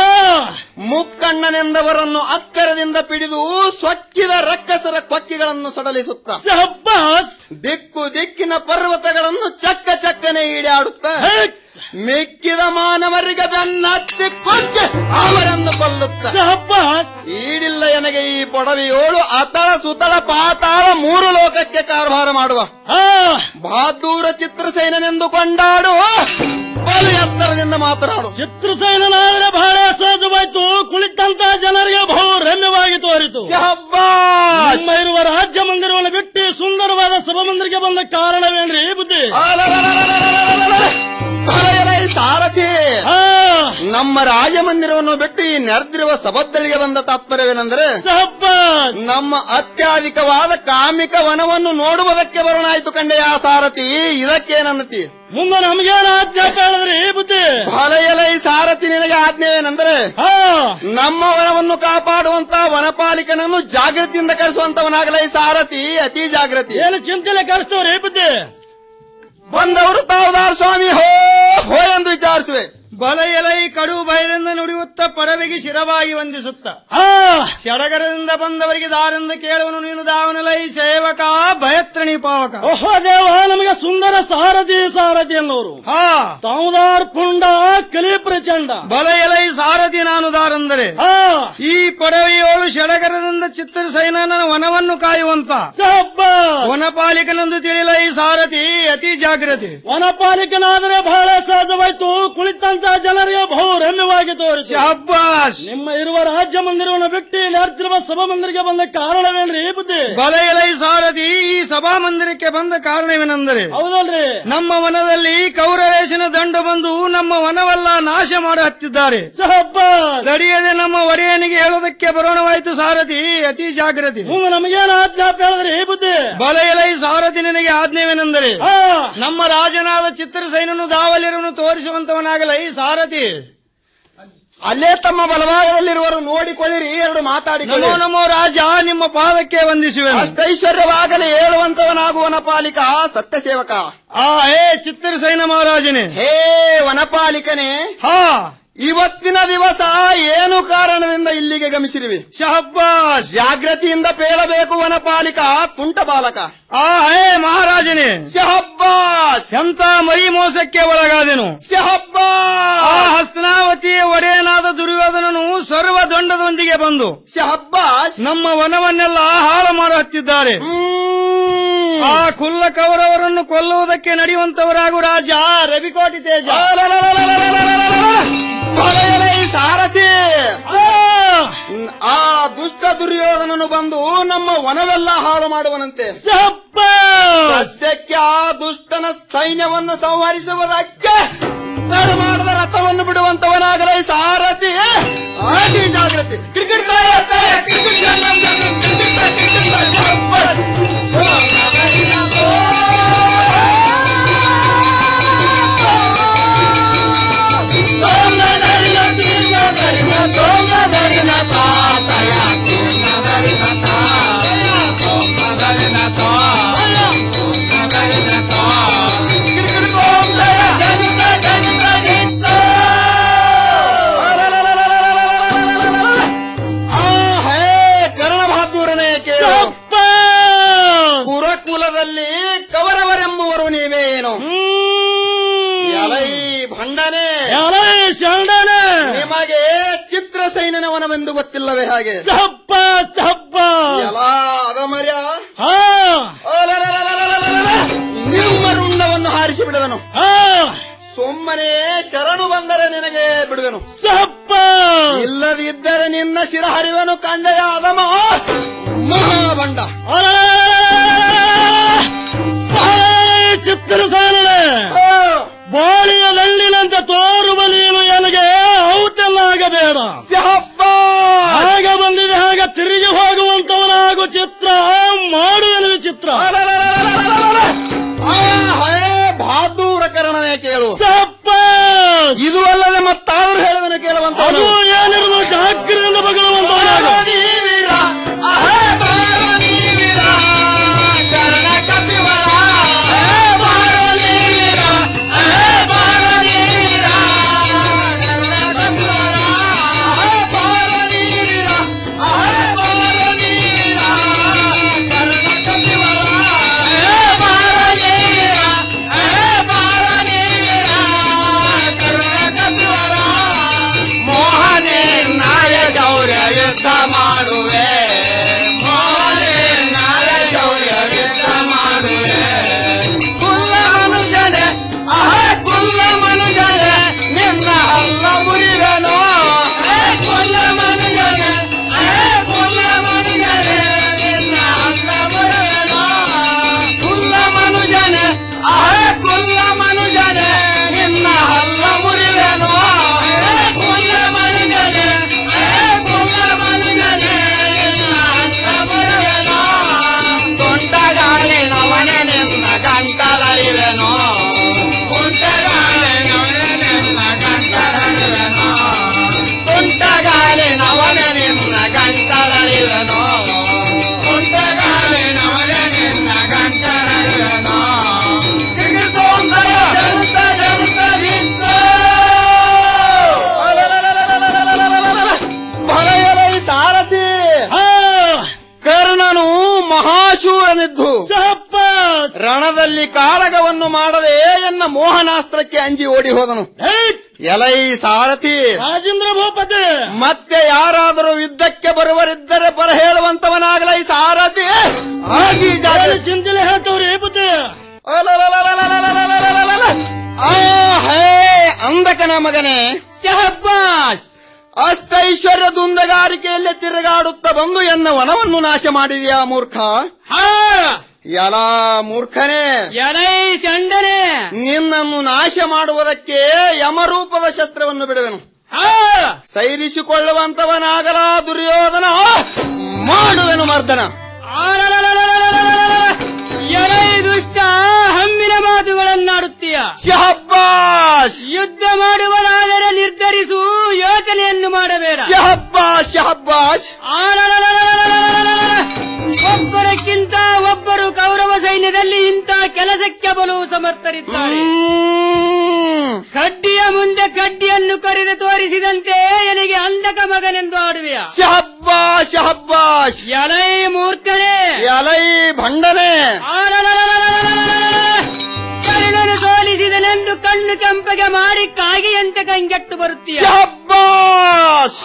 ಮುಕ್ಕಣ್ಣನೆಂದವರನ್ನು ಅಕ್ಕರದಿಂದ ಪಿಡಿದು ಸೊಕ್ಕಿದ ರಕ್ಕಸರ ಕೊಕ್ಕಿಗಳನ್ನು ಸಡಲಿಸುತ್ತ ಸಹಪಾಸ್ ದಿಕ್ಕು ದಿಕ್ಕಿನ ಪರ್ವತಗಳನ್ನು ಚಕ್ಕ ಚಕ್ಕನೆ ಈಡಾಡುತ್ತ ಹೇ ಮಿಕ್ಕಿದ ಮಾನವರಿಗೆ ಬೆನ್ನತ್ತಿ ಕೊಚ್ಚಿ ಅವರನ್ನು ಕೊಲ್ಲುತ್ತ ಸಹಪಾಸ್ ಈಡಿಲ್ಲ ನನಗೆ ಈ ಪೊಡವೆಯೋಳು ಅತಳ ಸುತಳ ಪಾತಾಳ ಮೂರು ಲೋಕಕ್ಕೆ ಕಾರ್ಭಾರ ಮಾಡುವ ಹಾ ಬಹಾದೂರ ಚಿತ್ರಸೇನೆಂದು ಕೊಂಡಾಡು ಬಲು ಎತ್ತರದಿಂದ ಮಾತನಾಡು ಚಿತ್ರಸೇನಾದ್ರೆ ಬಹಳ ಸಹಜವಾಯ್ತು ಕುಳಿತಂತ ಜನರಿಗೆ ಬಹು ರಮ್ಯವಾಗಿ ತೋರಿತು ಶಹಬ್ಬಾಸ್. ನಮ್ಮ ಇರುವ ರಾಜ್ಯ ಮಂದಿರವನ್ನು ಬಿಟ್ಟು ಸುಂದರವಾದ ಸಭಾಮಂದಿರಕ್ಕೆ ಬಂದ ಕಾರಣವೇನ್ರಿ ಬುದ್ಧಿ ಅಲಲಲಲಲಲಲಲಲ. ಹೊಳೆಯಲೈ ಸಾರಥಿ ಹಾ ನಮ್ಮ ರಾಜಮಂದಿರವನ್ನು ಬಿಟ್ಟು ಈ ನೆರೆದಿರುವ ಸಭದ್ದಳಿಗೆ ಬಂದ ತಾತ್ಪರ್ಯವೇನೆಂದರೆ ಸಹಪಾಸ್ ನಮ್ಮ ಅತ್ಯಧಿಕವಾದ ಕಾಮಿಕ ವನವನ್ನು ನೋಡುವುದಕ್ಕೆ ಬರೋಣಾಯ್ತು ಕಂಡೆಯ ಸಾರಥಿ ಇದಕ್ಕೇನನ್ನತಿ ಮುಂದೆ ನಮಗೇನ ಆಜ್ಞಾಪ ಹೇಳಿದ್ರಿ ಬುದ್ಧಿ ಹೊಲೆಯಲೈ ಸಾರಥಿ ನಿನಗೆ ಆಜ್ಞೆವೇನೆಂದರೆ ಹಾ ನಮ್ಮ ವನವನ್ನು ಕಾಪಾಡುವಂತ ವನಪಾಲಿಕನನ್ನು ಜಾಗೃತಿಯಿಂದ ಕರೆಸುವಂತವನಾಗಲೈ ಸಾರಥಿ ಅತಿ ಜಾಗೃತಿ ಏನು ಚಿಂತೆಲೆ ಕಳಿಸ್ತವ್ರಿ ಬುದ್ಧಿ ಬಂದವರು ತಾವುದಾರ ಸ್ವಾಮಿ ಹೋ ಹೋ ಎಂದು ವಿಚಾರಿಸುವೆ ಬಲ ಎಲೈ ಕಡು ಭಯದಿಂದ ನುಡಿಯುತ್ತ ಪಡವೆಗೆ ಶಿರವಾಗಿ ವಂದಿಸುತ್ತ ಹಾ ಸಡಗರದಿಂದ ಬಂದವರಿಗೆ ದಾರೆಂದು ಕೇಳುವನು ನೀನು ದಾವನಲೈ ಸೇವಕ ಭಯತ್ರಣಿ ಪಾವಕ ಓಹೋ ದೇವ ನಮಗೆ ಸುಂದರ ಸಾರಥಿ ಸಾರಥಿ ಅನ್ನೋರು ಹಾ ತಾವುದಾರ್ ಪುಂಡ ಕಲಿ ಪ್ರಚಂಡ ಬಲ ಎಲೈ ಸಾರಥಿ ನಾನು ದಾರಂದರೆ ಹಾ ಈ ಪಡವೆಯೋಳು ಸಡಗರದಿಂದ ಚಿತ್ರಸೈನನ ವನವನ್ನು ಕಾಯುವಂತ ಸಹಪಾಸ್ ವನಪಾಲಿಕನೆಂದು ತಿಳಿಲೈ ಸಾರಥಿ ಅತಿ ಜಾಗೃತಿ ವನಪಾಲಿಕನಾದರೆ ಬಹಳ ಸಹಜವಾಯ್ತು ಕುಳಿತಂತ ಜನರಿಗೆ ಬಹು ರಮ್ಯವಾಗಿ ತೋರಿಸಿ ಶಹಬ್ಬಾಸ್ ನಿಮ್ಮ ಇರುವ ರಾಜ್ಯ ಮಂದಿರವನ್ನು ಬಿಟ್ಟು ನೆರೆದಿರುವ ಸಭಾ ಮಂದಿರಕ್ಕೆ ಬಂದ ಕಾರಣವೇನ್ರಿ ಬುದ್ಧಿ ಬಲ ಎಲೈ ಸಾರಥಿ ಈ ಸಭಾ ಮಂದಿರಕ್ಕೆ ಬಂದ ಕಾರಣವೇನೆಂದರೆ ಹೌದಲ್ರಿ ನಮ್ಮ ವನದಲ್ಲಿ ಕೌರವೇಶನ ದಂಡು ಬಂದು ನಮ್ಮ ವನವೆಲ್ಲ ನಾಶ ಮಾಡಿ ಹತ್ತಿದ್ದಾರೆ ಸಹಪಾಸ್ ತಡೆಯದೆ ನಮ್ಮ ಒಡೆಯನಿಗೆ ಹೇಳೋದಕ್ಕೆ ಬರೋಣವಾಯ್ತು ಸಾರಥಿ ಅತಿ ಜಾಗೃತಿ ಮುಂದೆ ನಮಗೇನು ಆಜ್ಞಾಪ ಹೇಳಿದ್ರಿ ಬುದ್ಧಿ ಬಲ ಎಲೈ ಸಾರಥಿ ನಿನಗೆ ಆಜ್ಞೆವೇನೆಂದರೆ ಹಾ ನಮ್ಮ ರಾಜನಾದ ಚಿತ್ರಸೈನನು ದಾವಲಿರನ್ನು ತೋರಿಸುವಂತವನಾಗಲೈ ಸಾರಥಿ ಅಲ್ಲೇ ತಮ್ಮ ಬಲಭಾಗದಲ್ಲಿರುವರು ನೋಡಿಕೊಳ್ಳಿರಿ ಎರಡು ಮಾತಾಡಿಕೊಳ್ಳಿ ನಮೋ ನಮೋ ರಾಜ ನಿಮ್ಮ ಪಾದಕ್ಕೆ ವಂದಿಸುವೆ ಅಷ್ಟೈಶ್ವರ್ಯವಾಗಲಿ ಹೇಳುವಂತವನಾಗುವನ ಪಾಲಿಕ ಸತ್ಯ ಸೇವಕ ಆ ಹೇ ಚಿತ್ರಸೇನ ಮಹಾರಾಜನೇ ಹೇ ವನಪಾಲಿಕನೇ ಹಾ ಇವತ್ತಿನ ದಿವಸ ಏನು ಕಾರಣದಿಂದ ಇಲ್ಲಿಗೆ ಗಮಿಸಿರುವಿ ಶಹಬ್ಬಾಸ್ ಜಾಗೃತಿಯಿಂದ ಪೇಳಬೇಕು ವನಪಾಲಿಕ ತುಂಟ ಬಾಲಕ ಆ ಹೇ ಮಹಾರಾಜನೇ ಶಹಬ್ಬಾಸ್ ಎಂತ ಮೈ ಮೋಸಕ್ಕೆ ಒಳಗಾದೆನು ಆ ಶಹಬ್ಬಾಸ್ ಹಸ್ತನಾವತಿಯ ಒಡೆಯನಾದ ದುರ್ಯೋಧನನು ಸರ್ವ ದಂಡದೊಂದಿಗೆ ಬಂದು ಶಹಬ್ಬಾಸ್ ನಮ್ಮ ವನವನ್ನೆಲ್ಲ ಹಾಳು ಮಾಡುತ್ತಿದ್ದಾರೆ ಹ್ಮ್. ಆ ಕುಲ್ಲ ಕೌರವರನ್ನು ಕೊಲ್ಲುವುದಕ್ಕೆ ನಡೆಯುವಂತವರಾಗು ರಾಜ ರವಿಕೋಟಿ ತೇಜ ಹೊಳೆಯಲೈ ಸಾರಥಿ ಆ, ಆ ದುಷ್ಟ ದುರ್ಯೋಧನನು ಬಂದು ನಮ್ಮ ವನವೆಲ್ಲ ಹಾಳು ಮಾಡುವನಂತೆ ಶಹಬ್ಬಾಸ್! ಸಸ್ಯಕ್ಕೆ ಆ ದುಷ್ಟನ ಸೈನ್ಯವನ್ನು ಸಂಹರಿಸುವುದಕ್ಕೆ ತಡ ಮಾಡದ ರಥವನ್ನು ಬಿಡುವಂತವನಾಗಲೈ ಸಾರಥಿ ಆಗಿ ಜಾಗೃತಿ ಕ್ರಿಕೆಟ್ ತಾಯ ತಾಯ, ಕ್ರಿಕೆಟ್ ಜನ, ಜನ, ಕ್ರಿಕೆಟ್ ತಾಯ, ಕ್ರಿಕೆಟ್ ತಾಯ, ಶಹಬ್ಬಾಸ್. ಆ, ಹೇ ಕರ್ಣ ಬಹಾದೂರನೇ ಕೇಳು ಶಹಬ್ಬಾಸ್! ಕುರಕುಲದಲ್ಲಿ ಕವರವರೆಂಬುವರು ನೀವೇನು ಹ್ಮ್. ಎಲೈ ಭಂಡನೆ ಎಲೈ ಶರಣನೆ! ನಿಮಗೆ ಚಿತ್ರಸೈನವನವೆಂದು ಗೊತ್ತಿಲ್ಲವೇ ಹಾಗೆ ಶಹಬ್ಬಾಸ್, ಶಹಬ್ಬಾಸ್! ಎಲ್ಲ ಅಗಮರ್ಯ ಹಾ, ನಿಮ್ಮ ರುಂಡವನ್ನು ಹಾರಿಸಿ ಬಿಡುವೆನು ಹಾ, ಸುಮ್ಮನೆ ಶರಣು ಬಂದರೆ ನಿನಗೆ ಬಿಡುವೆನು ಶಹಬ್ಬಾಸ್! ಇಲ್ಲದಿದ್ದರೆ ನಿನ್ನ ಶಿರ ಹರಿವೆನು ಕಂಡೆಯ ಅದಮ ಮಹಾಬಂಡ ಅಲೈ ಚಿತ್ರಸೇನನೆ! ಆ, ಬಾಳಿಯ ದಂಡಿನಂತೆ ತೋರುವ ನೀನು ಎನಗೆ ಔಟೆಲ್ಲ ಆಗಬೇಡ ಶಹಬ್ಬಾಸ್. ಹಾಗ ಬಂದಿದೆ ಹಾಗ ತಿರುಗಿ ಹೋಗುವಂತವನಾಗು ಚಿತ್ರ ಮಾಡುವೆನು ಚಿತ್ರ ಆ, ಹೇ ಬಹಾದೂರ ಕರ್ಣನೇ ಕೇಳು ಶಹಬ್ಬಾಸ್! ಇದು ಅಲ್ಲದೆ ಮತ್ತಾದ್ರೂ ಹೇಳುವೆನು ಕೇಳುವಂತ ಅದು ಏನಿರಲು ಜಾಗ್ರತೆಯಿಂದ ಬಗಳುವಂತವನಾಗು ಮೋಹನೇ ನಾಯ ಶೌರ್ಯ ಯುದ್ಧ ಮಾಡುವೆ ಮೋಹನೇ ನಾಯ ಶೌರ್ಯ ಯುದ್ಧ ಮಾಡುವೆ ಕುಲ್ಲ ಮನುಜನೆ ಅಹ ಕುಲ್ಲ ಮನುಜನೆ ನಿನ್ನ ಹಲ್ಲ ಮುರಿವೆನೋ ಕುಲ್ಲ ಮನುಜನೆ ಕುಲ್ಲ ಮನುಜನೆ ನಿನ್ನ ಹಲ್ಲ ಮುರಿವೆನೋ ಕುಲ್ಲ ಮನುಜನೆ ಅಹ ಕುಲ್ಲ ಮನುಜನೆ ನಿನ್ನ ಹಲ್ಲ ಮುರಿವೆನೋ ಕುಲ್ಲ ಮನುಜನೆ ಕುಲ್ಲ ಮನುಜನೆ ನಿನ್ನ ಹಲ್ಲ ಮುರಿವೆನೋ ತೊಂಟಗಾಲಿನವನೆ ನಿನ್ನ ಗಂಟಲರಿವೆನೋ ತೊಂಟಗಾಲಿನವನೆ ನಿನ್ನ ಗಂಟಲರಿವೆನೋ ತೊಂಟಗಾಲಿನವನೆ ನಿನ್ನ ಗಂಟಲರಿವೆನೋ ತೊಂಟಗಾಲಿನವನೆ ನಿನ್ನ ಗಂಟಲರಿವೆನೋ ಕಿಗಿತೋಂದರ ಜಂತ ಜಂತ ಜಿಂತ ಭಯಲೈ ಸಾರಥಿ ಹಾ, ಕರ್ಣನು ಮಹಾಶೂರನಿದ್ದು ಶಹಬ್ಬಾಸ್! ರಣದಲ್ಲಿ ಕಾಳಗವನ್ನು ಮಾಡದೆ ಎನ್ನ ಮೋಹನಾಸ್ತ್ರಕ್ಕೆ ಅಂಜಿ ಓಡಿ ಹೋದನು ಹೇ, ಎಲೈ ಸಾರಥಿ ರಾಜೇಂದ್ರ ಭೂಪತಿ ಮತ್ತೆ ಯಾರಾದರೂ ಯುದ್ಧಕ್ಕೆ ಬರುವರಿದ್ದರೆ ಬರ ಹೇಳುವಂತವನಾಗಲೈ ಸಾರಥಿ ಆಗಿ ಜಾಗ ಏನು ಚಿಂತನೆ ಹೇಳ್ತವ್ರಿ ಪತಿ ಅಲಲಲಲಲಲಲಲಲಲಲಲ. ಆ ಹೇ ಅಂದಕನ ಮಗನೇ ಶಹಬ್ಬಾಸ್ ಅಷ್ಟೈಶ್ವರ್ಯ ದುಂದಗಾರಿಕೆಯಲ್ಲಿ ತಿರುಗಾಡುತ್ತಾ ಬಂದು ಎನ್ನ ವನವನ್ನು ನಾಶ ಮಾಡಿದೆಯಾ ಮೂರ್ಖ ಹಾ ಎಲ ಮೂರ್ಖನೇ ಎಲೈ ಶಂಡನೆ ನಿನ್ನನ್ನು ನಾಶ ಮಾಡುವುದಕ್ಕೆ ಯಮರೂಪದ ಶಸ್ತ್ರವನ್ನು ಬಿಡುವೆನು ಹಾ ಸೈರಿಸಿಕೊಳ್ಳುವಂತವನಾಗಲ ದುರ್ಯೋಧನ ಮಾಡುವೆನು ಮರ್ದನ ಆರರರರರರರರರರ. ಎಲೈ ದುಷ್ಟ ಹಮ್ಮಿನ ಮಾತುಗಳನ್ನಾಡುತ್ತೀಯ ಶಹಬ್ಬಾಸ್ ಯುದ್ಧ ಮಾಡುವುದಾದರೆ ನಿರ್ಧರಿಸು ಯೋಚನೆಯನ್ನು ಶಹಬ್ಬಾಷ್ ಶಹಬ್ಬಾಷ್ ಒಬ್ಬರಕ್ಕಿಂತ ಒಬ್ಬರು ಕೌರವ ಸೈನ್ಯದಲ್ಲಿ ಇಂಥ ಕೆಲಸಕ್ಕೆ ಬಲು ಸಮರ್ಥರಿದ್ದಾರೆ ಕಡ್ಡಿಯ ಮುಂದೆ ಕಡ್ಡಿಯನ್ನು ಕರೆದು ತೋರಿಸಿದಂತೆ ನನಗೆ ಅಂಧಕ ಮಗನೆಂದು ಆಡುವೆಯ ಶಹಬ್ಬಾಷ್ ಶಹಬ್ಬಾಷ್ ಎಲೈ ಮೂರ್ಖನೇ ಎಲೈ ಭಂಡನೆ ಕರುಣನು ಸೋಲಿಸಿದನೆಂದು ಕಣ್ಣು ಕೆಂಪಗೆ ಮಾಡಿ ಕಾಗಿಯಂತೆ ಕಂಗೆಟ್ಟು ಬರುತ್ತೀಯ ಶಹಬ್ಬಾಷ್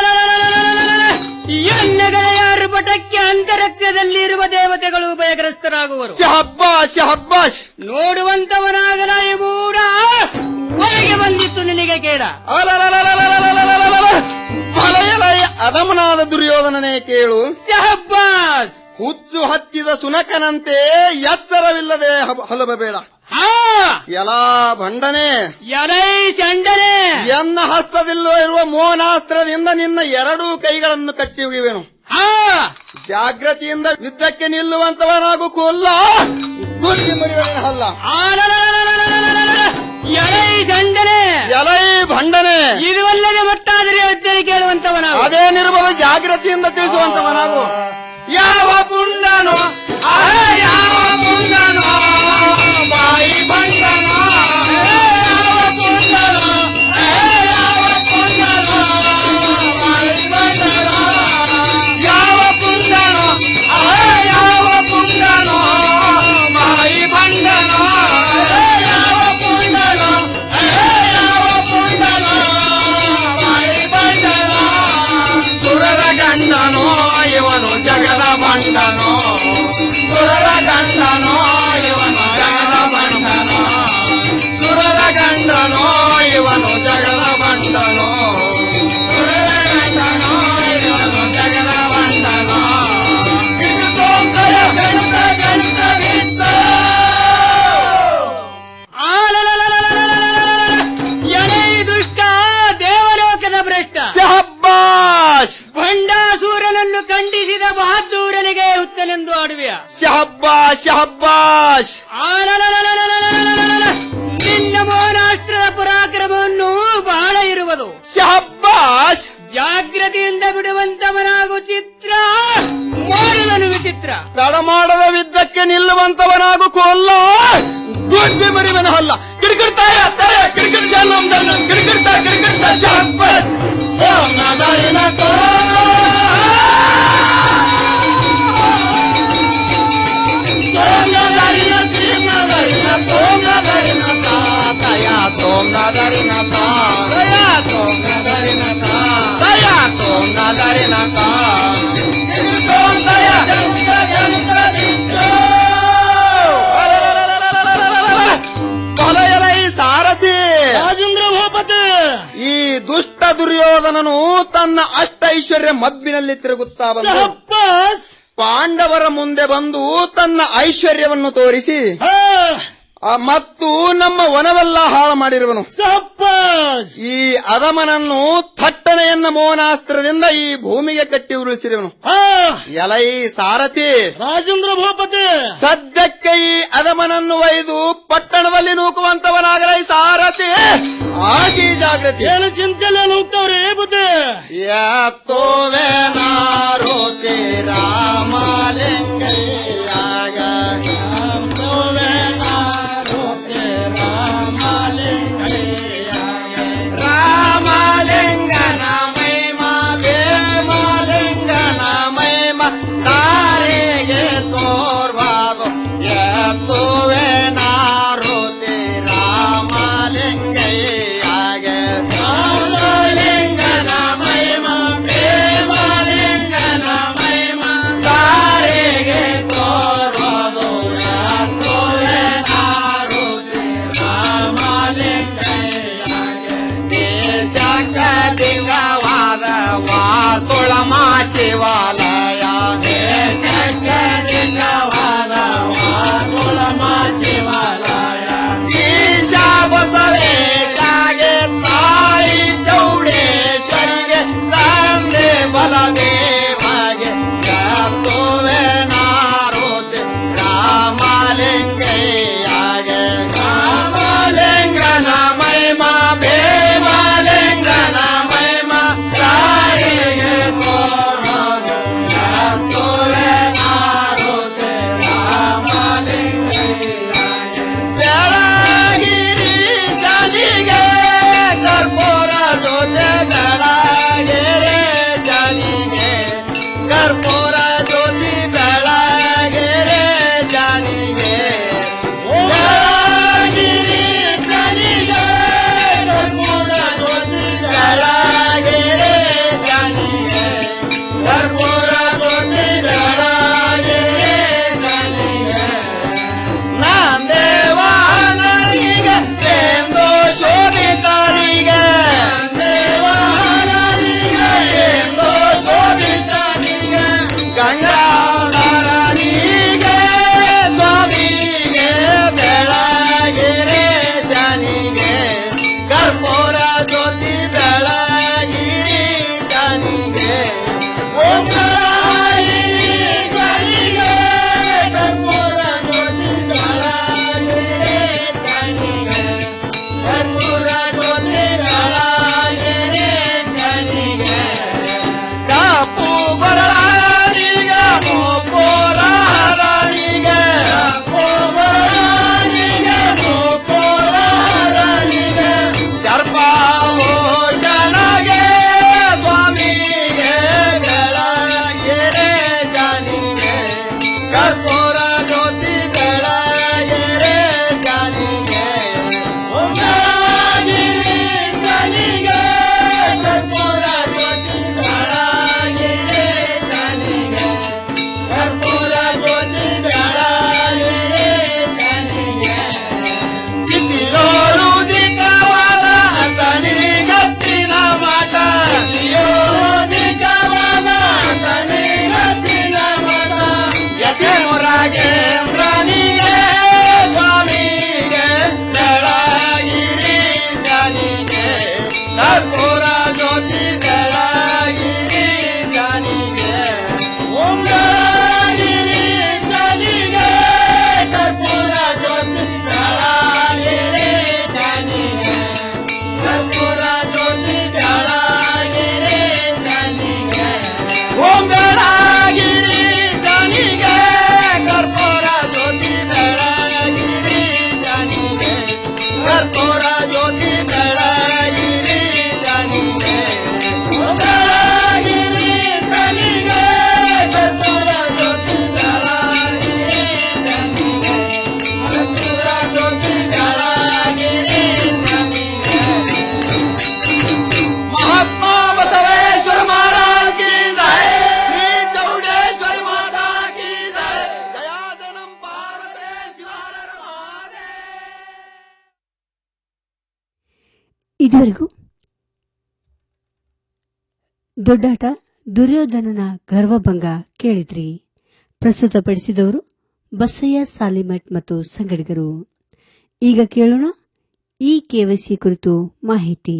ಎಣ್ಣೆಗಳ ಯಾರು ಪಟಕ್ಕೆ ಅಂತರಿಕ್ಷದಲ್ಲಿರುವ ದೇವತೆಗಳು ಭಯಗ್ರಸ್ತರಾಗುವರು ಶಹಬ್ಬಾಷ್ ಶಹಬ್ಬಾಷ್ ನೋಡುವಂತವನಾಗಲ ಈ ಮೂಡ ಹೊರಗೆ ಬಂದಿತ್ತು ನಿನಗೆ ಕೇಡ ಅಲಲಲಲಲಲಲಲಲಲಲ. ಮಲಯಲಯ ಅದಮನಾದ ದುರ್ಯೋಧನನೇ ಕೇಳು ಶಹಬ್ಬಾಸ್ ಹುಚ್ಚು ಹತ್ತಿದ ಸುನಕನಂತೆ ಎಚ್ಚರವಿಲ್ಲದೆ ಹಬ- ಹಲಬಬೇಡ ಹಾ ಎಲಾ ಭಂಡನೆ ಎಲೈ ಚಂಡನೆ ಎನ್ನ ಹಸ್ತದಲ್ಲೋ ಇರುವ ಮೋನಾಸ್ತ್ರದಿಂದ ನಿನ್ನ ಎರಡೂ ಕೈಗಳನ್ನು ಕಟ್ಟಿ ಒಗಿವೆನು ಹಾ ಜಾಗ್ರತೆಯಿಂದ ಯುದ್ಧಕ್ಕೆ ನಿಲ್ಲುವಂತವನಾಗು ಕೊಲ್ಲ ಗುರುಗಿ ಮುರಿಯುವನ ಹಲ್ಲ ಎಲೈ ಚಂಡನೆ ಎಲೈ ಭಂಡನೆ ಇದುವಲ್ಲದೆ ಮತ್ತಾದರೆ ಅಧ್ಯಯನ ಕೇಳುವಂತವನ ಅದೇನಿರ್ಬೋದು ಜಾಗ್ರತೆಯಿಂದ ತಿಳಿಸುವಂತವನಾಗು ಯಾವ ಪುಂಡನೋ ಆ ಯಾವ ಪುಂಡನೋ ಬಾಯಿ ಬಂಡನೋ ಯಾವ ಪುಂಡನೋ ಆ ಯಾವ ಪುಂಡನೋ ಬಾಯಿ ಬಂಡನೋ ಯಾವ ಪುಂಡನೋ ಆ ಯಾವ ಪುಂಡನೋ ಬಾಯಿ ಬಂಡನೋ ಯಾವ ಪುಂಡನೋ ಆ ಯಾವ ಪುಂಡನೋ ಬಾಯಿ ಬಂಡನೋ ಸುರರ ಗಂಡನೋ ಇವನು ಜಗದ ಬಂಡನೋ ಸುರರ ಗಂಡನೋ ಇವನು ಜಗದ ಬಂಡನೋ ಸುರರ ಗಂಡನೋ ಇವನು ಜಗದ ಬಂಡನೋ ಸುರರ ಗಂಡನೋ ಇವನು ಜಗದ ಬಂಡನೋ ಕಿರುತೋಂತಯ ಗಣಿತ ಗಣಿತವಿದ್ದ ಎಲೈ ದುಷ್ಟ ದೇವಲೋಕದ ಭ್ರಷ್ಟ ಶಹಬ್ಬಾಷ್ ಭಂಡಾಸೂರನನ್ನು ಖಂಡಿಸಿದ ಬಹದ್ದೂರನಿಗೆ ಹುತ್ತನೆಂದು ಆಡುವೆಯ ಶಹಬ್ಬಾಷ್ ಶಹಬ್ಬಾಷ್ ನಿನ್ನ ಮೋನಾಸ್ತ್ರದ ಪರಾಕ್ರಮವನ್ನು ಬಹಳ ಇರುವುದು ಶಹಬ್ಬಾಷ್ ಜಾಗ್ರತೆಯಿಂದ ಬಿಡುವಂತವನಾಗು ಚಿತ್ರ ಮೋಡದನು ವಿಚಿತ್ರ ತಡಮಾಡದ ವಿದ್ದಕ್ಕೆ ನಿಲ್ಲುವಂತವನಾಗು ಕೊಲ್ಲ ಗುಜ್ಜಿ ಮರಿವನ ಹಲ್ಲ ಕಿಡಿಕಿಡ್ತಾಯ ತಾಯ ಕಿಡಿಕಿಡ್ ಜನ್ನಂದನ್ನು ಕಿಡಿಕಿಡ್ತಾ ಕಿಡಿಕಿಡ್ತಾ ಶಹಬ್ಬಾಷ್ ಓಂ ನಾದಾರಿನ ತೋ ತೋಂ ನಾದಾರಿನ ತಾ ತಯ ತೋಂ ನಾದಾರಿನ ತಾ ತಯ ತೋಂ ನಾದಾರಿನ ತಾ ತೋಂ ತಯ ಜನಿತ ಜನಿತ ನಿತ್ಯೋ. ಕೊಲೆಯಲೈ ಸಾರಥಿ ರಾಜೇಂದ್ರ ಭೂಪತಿ ಈ ದುಷ್ಟ ದುರ್ಯೋಧನನು ತನ್ನ ಅಷ್ಟೈಶ್ವರ್ಯ ಮಬ್ಬಿನಲ್ಲಿ ತಿರುಗುತ್ತಾ ಬಂದು ಶಹಬ್ಬಾಸ್ ಪಾಂಡವರ ಮುಂದೆ ಬಂದು ತನ್ನ ಐಶ್ವರ್ಯವನ್ನು ತೋರಿಸಿ ಹಾ ಆ, ಮತ್ತು ನಮ್ಮ ವನವೆಲ್ಲ ಹಾಳು ಮಾಡಿರುವನು ಶಹಬ್ಬಾಸ್ ಈ ಅದಮನನ್ನು ಥಟ್ಟನೆಯನ್ನ ಮೋನಾಸ್ತ್ರದಿಂದ ಈ ಭೂಮಿಗೆ ಕಟ್ಟಿ ಉರುಳಿಸಿರುವನು ಹಾ ಎಲೈ ಸಾರಥಿ ರಾಜೇಂದ್ರ ಭೂಪತಿ ಸದ್ಯಕ್ಕೆ ಈ ಅದಮನನ್ನು ಒಯ್ದು ಪಟ್ಟಣದಲ್ಲಿ ನೂಕುವಂತವನಾಗಲೈ ಸಾರಥಿ ಆಗಿ ಜಾಗೃತಿ ಏನು ಚಿಂತೆಲ್ಲ ಹೋಗ್ತಾವ್ರಿ ಬುದ್ಧಿ ಯಾತೋವೆ ನಾರೋತಿ ರಾಮಲಿಂಗಯ್ಯಾಗ ರಾಮಲಿಂಗನ ಮೈಮ ಭೀಮಲಿಂಗನ ಮೈಮ ದಾರಿಗೆ ತೋರ್ವಾದು ಎತ್ತುವೆ ನಾರುತಿ ರಾಮಲಿಂಗಯ್ಯಾಗ ರಾಮಲಿಂಗನ ಮೈಮ ಭೀಮಲಿಂಗನ ಮೈಮ ದಾರಿಗೆ ತೋರ್ವಾದು ಎತ್ತುವೆ ನಾರುತಿ ದೇಶಕ ಲಿಂಗವಾದ ವಾಸುಳಮ ಶಿವಾಲಯ ದೇಶಕ ಲಿಂಗವಾದ ವಾಸುಳಮ ಶಿವಾಲಯ ಈಶ ಬಸವೇಶಾಗೆ ತಾಯಿ ಚೌಡೇಶ್ವರಿಗೆ ತಂದೆ ಬಲದೇವಗೆ ಕತ್ತುವೆ ನಾರುತಿ ರಾಮಲಿಂಗಯ್ಯಾಗೆ ರಾಮಲಿಂಗನ ಮಹಿಮ ಭೀಮಲಿಂಗನ ಮಹಿಮ ತಾಯಿ ಕರ್ಪೂರ ಜ್ಯೋತಿ ಬೆಳಗಿರಿ ಶಾನಿಗೆ ಓಂ ಕಾಪು ಗೊರಳನಿಗೆ ಮೋಪೋರ ಹರನಿಗೆ ಸರ್ಪ ಭೂಷಣಗೆ ಸ್ವಾಮಿಗೆ ಬೆಳಗೆರೆ ಶಾನಿಗೆ ಕರ್ಪೂರ ಜ್ಯೋತಿ ಬೆಳಗೆರೆ ಶಾನಿಗೆ ಚಿತ್ತಿಯೋಳು ದಿಕ್ಕವಾದ ತನಿಗಚ್ಚಿನ ಮಠ ಯತಿಮುರಾಗೆ ಪ್ರಾಣಿಗೆ ಸ್ವಾಮಿಗೆ ಬೆಳಗಿರಿ ಶಾನಿಗೆ ಕರ್ಪೂರ ಜ್ಯೋತಿ ಬೆಳಗಿರಿ ಶಾನಿಗೆ ಓಂ ಬೆಳಗಿರಿ ಶಾನಿಗೆ ಕರ್ಪೂರ ಜ್ಯೋತಿ ಬೆಳಗಿರಿ ಶಾನಿಗೆ ಕರ್ಪೂರ ಜ್ಯೋತಿ ಬೆಳಗಿರಿ ಶಾನಿಗೆ महात्मा बसवेश्वर महाराज की जय श्री चौडेश्वर माता की जय जया जन्म पार्वती शिवार महादेव ಇದುವರೆಗೂ ದೊಡ್ಡಾಟ ದುರ್ಯೋಧನನ ಗರ್ವಭಂಗ ಕೇಳಿದ್ರಿ ಪ್ರಸ್ತುತಪಡಿಸಿದವರು ಬಸಯ್ಯ ಸಾಲಿಮಠ್ ಮತ್ತು ಸಂಗಡಿಗರು ಈಗ ಕೇಳೋಣ ಈ ಕೆವೈಸಿ ಕುರಿತು ಮಾಹಿತಿ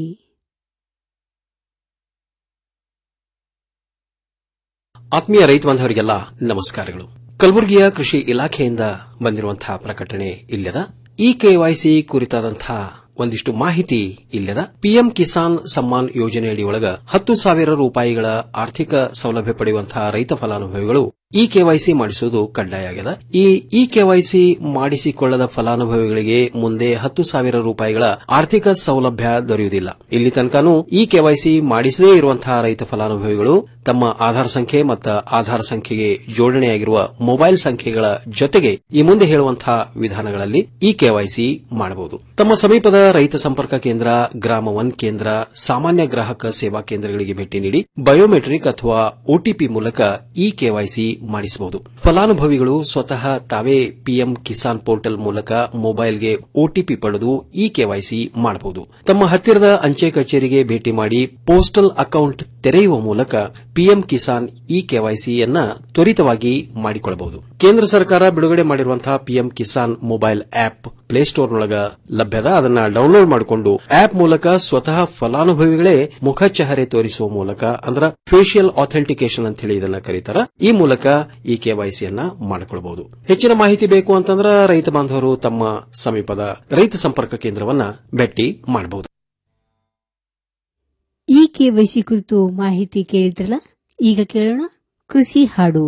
ಆತ್ಮೀಯ ರೈತ ಬಾಂಧವರಿಗೆಲ್ಲ ನಮಸ್ಕಾರಗಳು ಕಲಬುರಗಿಯ ಕೃಷಿ ಇಲಾಖೆಯಿಂದ ಬಂದಿರುವಂತಹ ಪ್ರಕಟಣೆ ಇಲ್ಲದ ಈ ಕೆವೈಸಿ ಕುರಿತಾದಂತಹ ಒಂದಿಷ್ಟು ಮಾಹಿತಿ ಇಲ್ಲದ ಪಿಎಂ ಕಿಸಾನ್ ಸಮ್ಮಾನ್ ಯೋಜನೆಯಡಿ ಒಳಗ ಹತ್ತು ಸಾವಿರ ರೂಪಾಯಿಗಳ ಆರ್ಥಿಕ ಸೌಲಭ್ಯ ಪಡೆಯುವಂತಹ ರೈತ ಫಲಾನುಭವಿಗಳು ಇ ಕೆವೈಸಿ ಮಾಡಿಸುವುದು ಕಡ್ಡಾಯ ಆಗಿದೆ ಈ ಇ ಕೆವೈಸಿ ಮಾಡಿಸಿಕೊಳ್ಳದ ಫಲಾನುಭವಿಗಳಿಗೆ ಮುಂದೆ ಹತ್ತು ಸಾವಿರ ರೂಪಾಯಿಗಳ ಆರ್ಥಿಕ ಸೌಲಭ್ಯ ದೊರೆಯುವುದಿಲ್ಲ ಇಲ್ಲಿ ತನಕನೂ ಇ ಕೆವೈಸಿ ಮಾಡಿಸದೇ ಇರುವಂತಹ ರೈತ ಫಲಾನುಭವಿಗಳು ತಮ್ಮ ಆಧಾರ್ ಸಂಖ್ಯೆ ಮತ್ತು ಆಧಾರ್ ಸಂಖ್ಯೆಗೆ ಜೋಡಣೆಯಾಗಿರುವ ಮೊಬೈಲ್ ಸಂಖ್ಯೆಗಳ ಜೊತೆಗೆ ಈ ಮುಂದೆ ಹೇಳುವಂತಹ ವಿಧಾನಗಳಲ್ಲಿ ಇ ಕೆವೈಸಿ ಮಾಡಬಹುದು ತಮ್ಮ ಸಮೀಪದ ರೈತ ಸಂಪರ್ಕ ಕೇಂದ್ರ ಗ್ರಾಮ ಒನ್ ಕೇಂದ್ರ ಸಾಮಾನ್ಯ ಗ್ರಾಹಕ ಸೇವಾ ಕೇಂದ್ರಗಳಿಗೆ ಭೇಟಿ ನೀಡಿ ಬಯೋಮೆಟ್ರಿಕ್ ಅಥವಾ ಒಟಿಪಿ ಮೂಲಕ ಇ ಕೆವೈಸಿ ಮಾಡಿಸಬಹುದು ಫಲಾನುಭವಿಗಳು ಸ್ವತಃ ತಾವೇ ಪಿಎಂ ಕಿಸಾನ್ ಪೋರ್ಟಲ್ ಮೂಲಕ ಮೊಬೈಲ್ಗೆ ಒಟಿಪಿ ಪಡೆದು ಇ ಕೆವೈಸಿ ಮಾಡಬಹುದು ತಮ್ಮ ಹತ್ತಿರದ ಅಂಚೆ ಕಚೇರಿಗೆ ಭೇಟಿ ಮಾಡಿ ಪೋಸ್ಟಲ್ ಅಕೌಂಟ್ ತೆರೆಯುವ ಮೂಲಕ ಪಿಎಂ ಕಿಸಾನ್ ಇ ಕೆವೈಸಿಯನ್ನ ತ್ವರಿತವಾಗಿ ಮಾಡಿಕೊಳ್ಳಬಹುದು ಕೇಂದ್ರ ಸರ್ಕಾರ ಬಿಡುಗಡೆ ಮಾಡಿರುವಂತಹ ಪಿಎಂ ಕಿಸಾನ್ ಮೊಬೈಲ್ ಆಪ್ ಪ್ಲೇಸ್ಟೋರ್ನೊಳಗ ಲಭ್ಯದ ಅದನ್ನ ಡೌನ್ಲೋಡ್ ಮಾಡಿಕೊಂಡು ಆಪ್ ಮೂಲಕ ಸ್ವತಃ ಫಲಾನುಭವಿಗಳೇ ಮುಖ ಚಹರೆ ತೋರಿಸುವ ಮೂಲಕ ಅಂದ್ರ ಫೇಶಿಯಲ್ ಆಥೆಂಟಿಕೇಶನ್ ಅಂತ ಹೇಳಿ ಇದನ್ನ ಕರೀತಾರ ಈ ಮೂಲಕ ಈ ಕೆವೈಸಿಯನ್ನ ಮಾಡಿಕೊಳ್ಳಬಹುದು ಹೆಚ್ಚಿನ ಮಾಹಿತಿ ಬೇಕು ಅಂತಂದ್ರ ರೈತ ಬಾಂಧವರು ತಮ್ಮ ಸಮೀಪದ ರೈತ ಸಂಪರ್ಕ ಕೇಂದ್ರವನ್ನ ಭೇಟಿ ಮಾಡಬಹುದು ಈ ಕೆವೈಸಿ ಕುರಿತು ಮಾಹಿತಿ ಕೇಳಿದ್ರಲ್ಲ ಈಗ ಕೇಳೋಣ ಕೃಷಿ ಹಾಡು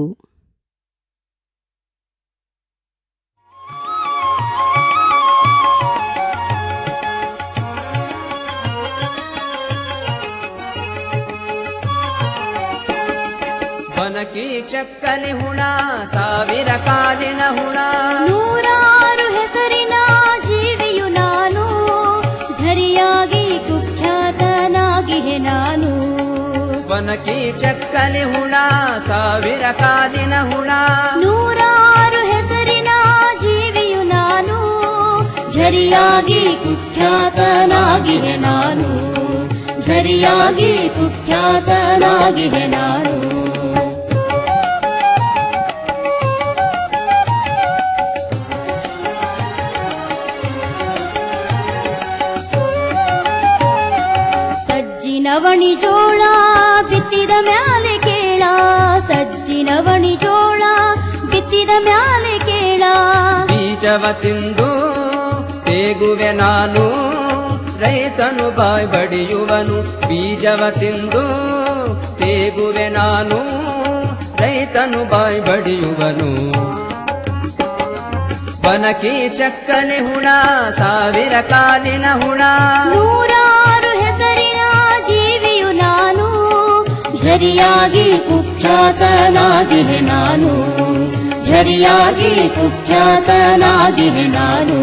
ಬನಕಿ ಚಕ್ಕನೆ ಹುಣ ಸಾವಿರ ಕಾಲಿನ ಹುಣ ನೂರಾರು ಹೆಸರಿನ ಜೀವಿಯು ನಾನು ಝರಿಯಾಗಿ ಕುಖ್ಯಾತನಾಗಿಹೆ ನಾನು ಬನಕಿ ಚಕ್ಕನೆ ಹುಣ ಸಾವಿರ ಕಾಲಿನ ಹುಣ ನೂರಾರು ಹೆಸರಿನ ಜೀವಿಯು ನಾನು ಝರಿಯಾಗಿ ಕುಖ್ಯಾತನಾಗಿಹೆ ನಾನು ಝರಿಯಾಗಿ ಕುಖ್ಯಾತನಾಗಿಹೆ ನಾನು ಸಜ್ಜಿನವಣಿ ಜೋಳ ಬಿತ್ತಿದ ಮ್ಯಾಲೆ ಕೇಳ ಸಜ್ಜಿನವಣಿ ಜೋಳ ಬಿತ್ತಿದ ಮ್ಯಾಲೆ ಕೇಳ ಬೀಜವ ತಿಂದು ತೇಗುವೆ ನಾನು ರೈತನು ಬಾಯ್ ಬಡಿಯುವನು ಬೀಜವ ತಿಂದು ತೇಗುವೆ ನಾನು ರೈತನು ಬಾಯ್ ಬಡಿಯುವನು ಬನಕಿ ಚಕ್ಕನೆ ಹುಣ ಸಾವಿರ ಕಾಲಿನ ಹುಣ ನೂರಾರು ಹೆಸರಿನ ಜೀವಿಯು ನಾನು ಝರಿಯಾಗಿ ಕುಖ್ಯಾತನಾಗಿವೆ ನಾನು ಝರಿಯಾಗಿ ಕುಖ್ಯಾತನಾಗಿವೆ ನಾನು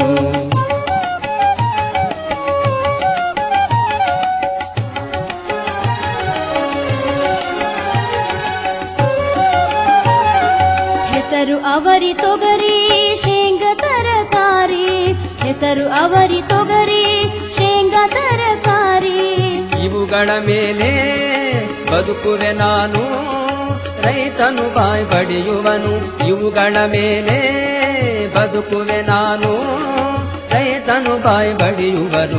ಹೆಸರು ಅವರಿ ತೊಗರಿ ಶೇಂಗ ತರಕಾರಿ ಹೆಸರು ಅವರಿ ತೊಗರಿ ಶೇಂಗ ತರಕಾರಿ ಇವುಗಳ ಮೇಲೆ ಬದುಕುವೆ ನಾನು ರೈತನು ಬಾಯ್ ಬಡಿಯುವನು ಇವುಗಳ ಮೇಲೆ ಬದುಕುವೆ ನಾನು ರೈತನು ಬಾಯ್ ಬಡಿಯುವನು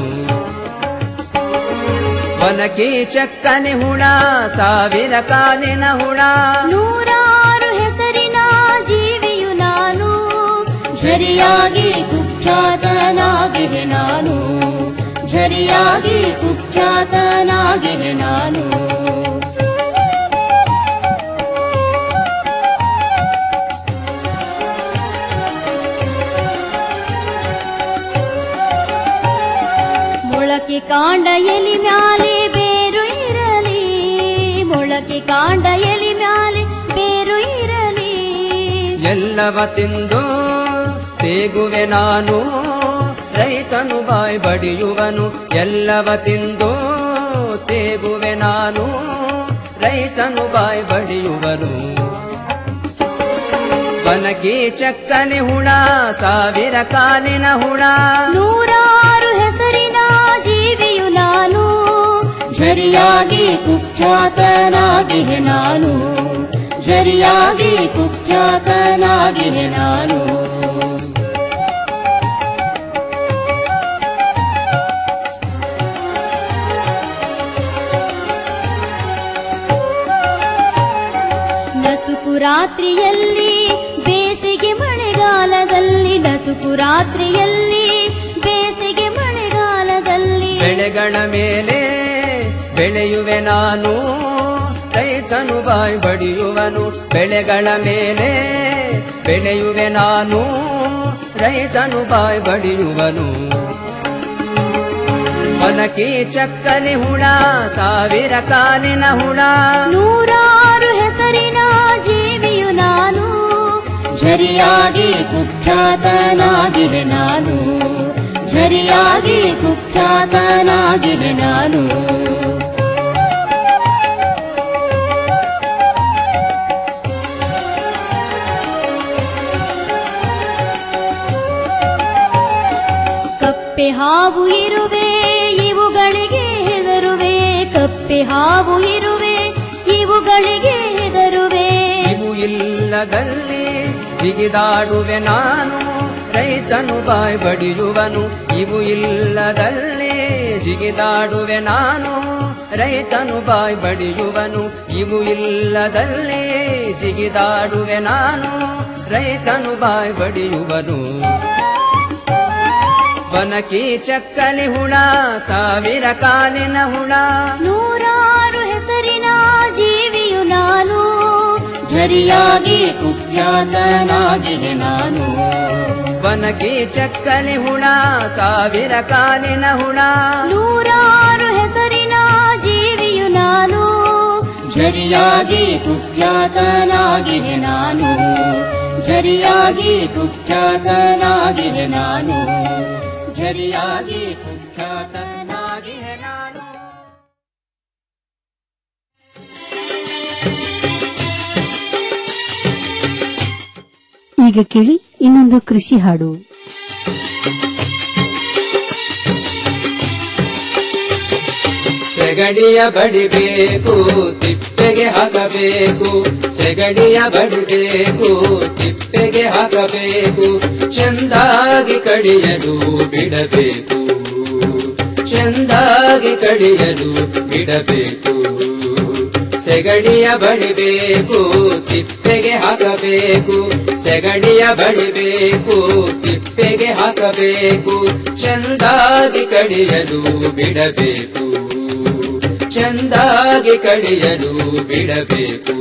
ಒನಕೆ ಚಕ್ಕನೆ ಹುಣ ಸಾವಿರ ಕಾಲಿನ ಹುಣ ನೂರಾರು ಹೆಸರಿನ ಜೀವಿಯು ನಾನು ಝರಿಯಾಗಿ ಕುಖ್ಯಾತನಾಗಿವೆ ನಾನು ಝರಿಯಾಗಿ ಕುಖ್ಯಾತನಾಗಿವೆ ನಾನು ಮೊಳಕೆ ಕಾಂಡ ಎಲಿ ಮ್ಯಾಲೆ ಬೇರು ಇರಲಿ ಮೊಳಕೆ ಕಾಂಡ ಎಲಿ ಮ್ಯಾಲೆ ಬೇರು ಇರಲಿ ಎಲ್ಲವ ತಿಂದು ತೇಗುವೆ ನಾನು ರೈತನು ಬಾಯ್ ಬಡಿಯುವನು ಎಲ್ಲವ ತಿಂದು ತೇಗುವೆ ನಾನು ರೈತನು ಬಾಯ್ ಬಡಿಯುವನು ಬನಕಿ ಚಕ್ಕನೆ ಹುಣ ಸಾವಿರ ಕಾಲಿನ ಹುಣ ನೂರಾರು ಹೆಸರಿನ ಜೀವಿಯು ನಾನು ಝರಿಯಾಗಿ ಕುಖ್ಯಾತನಾಗಿವೆ ನಾನು ಝರಿಯಾಗಿ ಕುಖ್ಯಾತನಾಗಿವೆ ನಾನು ನಸುಕು ರಾತ್ರಿಯಲ್ಲಿ ಬೇಸಿಗೆ ಮಳೆಗಾಲದಲ್ಲಿ ನಸುಕು ರಾತ್ರಿಯಲ್ಲಿ ಬೇಸಿಗೆ ಮಳೆಗಾಲದಲ್ಲಿ ಬೆಳೆಗಳ ಮೇಲೆ ಬೆಳೆಯುವೆ ನಾನು ರೈತನು ಬಾಯ್ ಬಡಿಯುವನು ಬೆಳೆಗಳ ಮೇಲೆ ಬೆಳೆಯುವೆ ನಾನು ರೈತನು ಬಾಯ್ ಬಡಿಯುವನು ಒನಕಿ ಚಕ್ಕನೆ ಹುಣ ಸಾವಿರ ಕಾಲಿನ ಹುಣ ನೂರಾರು ಹೆಸರಿನ ಜೀವಿಯು ನಾನು ಝರಿಯಾಗಿ ಕುಖ್ಯಾತನಾಗಿವೆ ನಾನು ಝರಿಯಾಗಿ ಕುಖ್ಯಾತನಾಗಿವೆ ನಾನು ಕಪ್ಪೆ ಹಾವು ಇರುವೆ ಇವುಗಳಿಗೆ ಹೆದರುವೆ ಕಪ್ಪೆ ಹಾವು ಇರುವೆ ಇವುಗಳಿಗೆ ಹೆದರುವೆ ಇವು ಇಲ್ಲದಲ್ಲಿ ಜಿಗಿದಾಡುವೆ ನಾನು ರೈತನು ಬಾಯ್ ಬಡಿಯುವನು ಇವು ಇಲ್ಲದಲ್ಲಿ ಜಿಗಿದಾಡುವೆ ನಾನು ರೈತನು ಬಾಯ್ ಬಡಿಯುವನು ಇವು ಇಲ್ಲದಲ್ಲಿ ಜಿಗಿದಾಡುವೆ ನಾನು ರೈತನು ಬಾಯ್ ಬಡಿಯುವನು ಬನಕಿ ಚಕ್ಕಲಿ ಹುಣ ಸಾವಿರ ಕಾಲಿನ ಹುಣ ನೂರಾರು ಹೆಸರಿನ ಜೀವಿಯು ನಾನು ಝರಿಯಾಗಿ ಕುಖ್ಯಾತನಾಗಿವೆ ನಾನು ಬನಕಿ ಚಕ್ಕಲಿ ಹುಣ ಸಾವಿರ ಕಾಲಿನ ಹುಣ ನೂರಾರು ಹೆಸರಿನ ಜೀವಿಯು ನಾನು ಝರಿಯಾಗಿ ಕುಖ್ಯಾತನಾಗಿವೆ ನಾನು ಝರಿಯಾಗಿ ಕುಖ್ಯಾತನಾಗಿವೆ ನಾನು ಝರಿಯಾಗಿ ಕುಖ್ಯಾತನಾಗಿವೆ ನಾನು ಈಗ ಕೇಳಿ ಇನ್ನೊಂದು ಕೃಷಿ ಹಾಡು ಸೆಗಡಿಯ ಬಡಿಬೇಕು ತಿಪ್ಪೆಗೆ ಹಾಕಬೇಕು ಸೆಗಡಿಯ ಬಡಿಬೇಕು ತಿಪ್ಪೆಗೆ ಹಾಕಬೇಕು ಚೆಂದಾಗಿ ಕಡಿಯಲು ಬಿಡಬೇಕು ಚೆಂದಾಗಿ ಚೆಂದಾಗಿ ಕಡಿಯಲು ಬಿಡಬೇಕು ಸೆಗಣಿಯ ಬಡಿಬೇಕು ತಿಪ್ಪೆಗೆ ಹಾಕಬೇಕು ಸೆಗಣಿಯ ಬಡಿಬೇಕು ತಿಪ್ಪೆಗೆ ಹಾಕಬೇಕು ಚೆಂದಾಗಿ ಕಡಿಯಲು ಬಿಡಬೇಕು ಚೆಂದಾಗಿ ಕಡಿಯಲು ಬಿಡಬೇಕು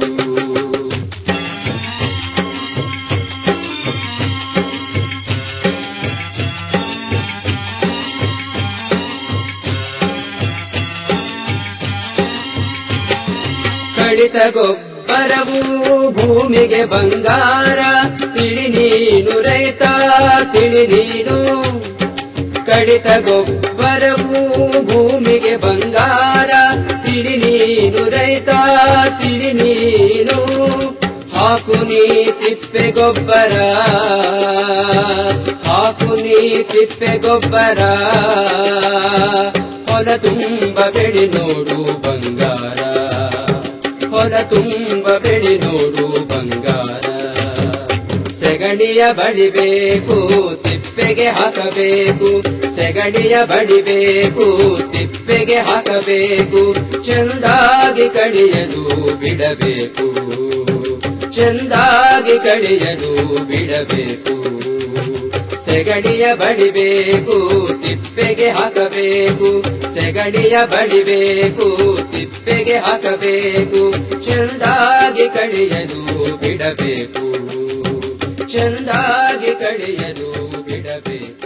ಕಡಿತ ಗೊಬ್ಬರವು ಭೂಮಿಗೆ ಬಂಗಾರ ತಿಳಿ ನೀನು ರೈತ ತಿಳಿ ನೀನು ಕಡಿತ ಗೊಬ್ಬರವು ಭೂಮಿಗೆ ಬಂಗಾರ ತಿಳಿ ನೀನು ರೈತ ತಿಳಿ ನೀನು ಹಾಕು ನೀ ತಿಪ್ಪೆ ಗೊಬ್ಬರ ಹಾಕು ನೀ ತಿಪ್ಪೆ ಗೊಬ್ಬರ ಹೊಲ ತುಂಬ ಬೆಳಿ ನೋಡು ಬಂಗಾರ ಹೊಲ ತುಂಬ ಬೆಳಿ ನೋಡು ಬಂಗಾರ ಸೆಗಣಿಯ ಬಡಿಬೇಕು ತಿಪ್ಪೆಗೆ ಹಾಕಬೇಕು ಸೆಗಣಿಯ ಬಡಿಬೇಕು ತಿಪ್ಪೆಗೆ ಹಾಕಬೇಕು ಚೆಂದಾಗಿ ಕಡಿಯಲು ಬಿಡಬೇಕು ಚೆಂದಾಗಿ ಕಡಿಯಲು ಬಿಡಬೇಕು ಸೆಗಡಿಯ ಬಡಿಬೇಕು ತಿಪ್ಪೆಗೆ ಹಾಕಬೇಕು ಸೆಗಡಿಯ ಬಡಿಬೇಕು ತಿಪ್ಪೆಗೆ ಹಾಕಬೇಕು ಚೆಂದಾಗಿ ಕಡಿಯಲು ಬಿಡಬೇಕು ಚೆಂದಾಗಿ ಕಡಿಯಲು ಬಿಡಬೇಕು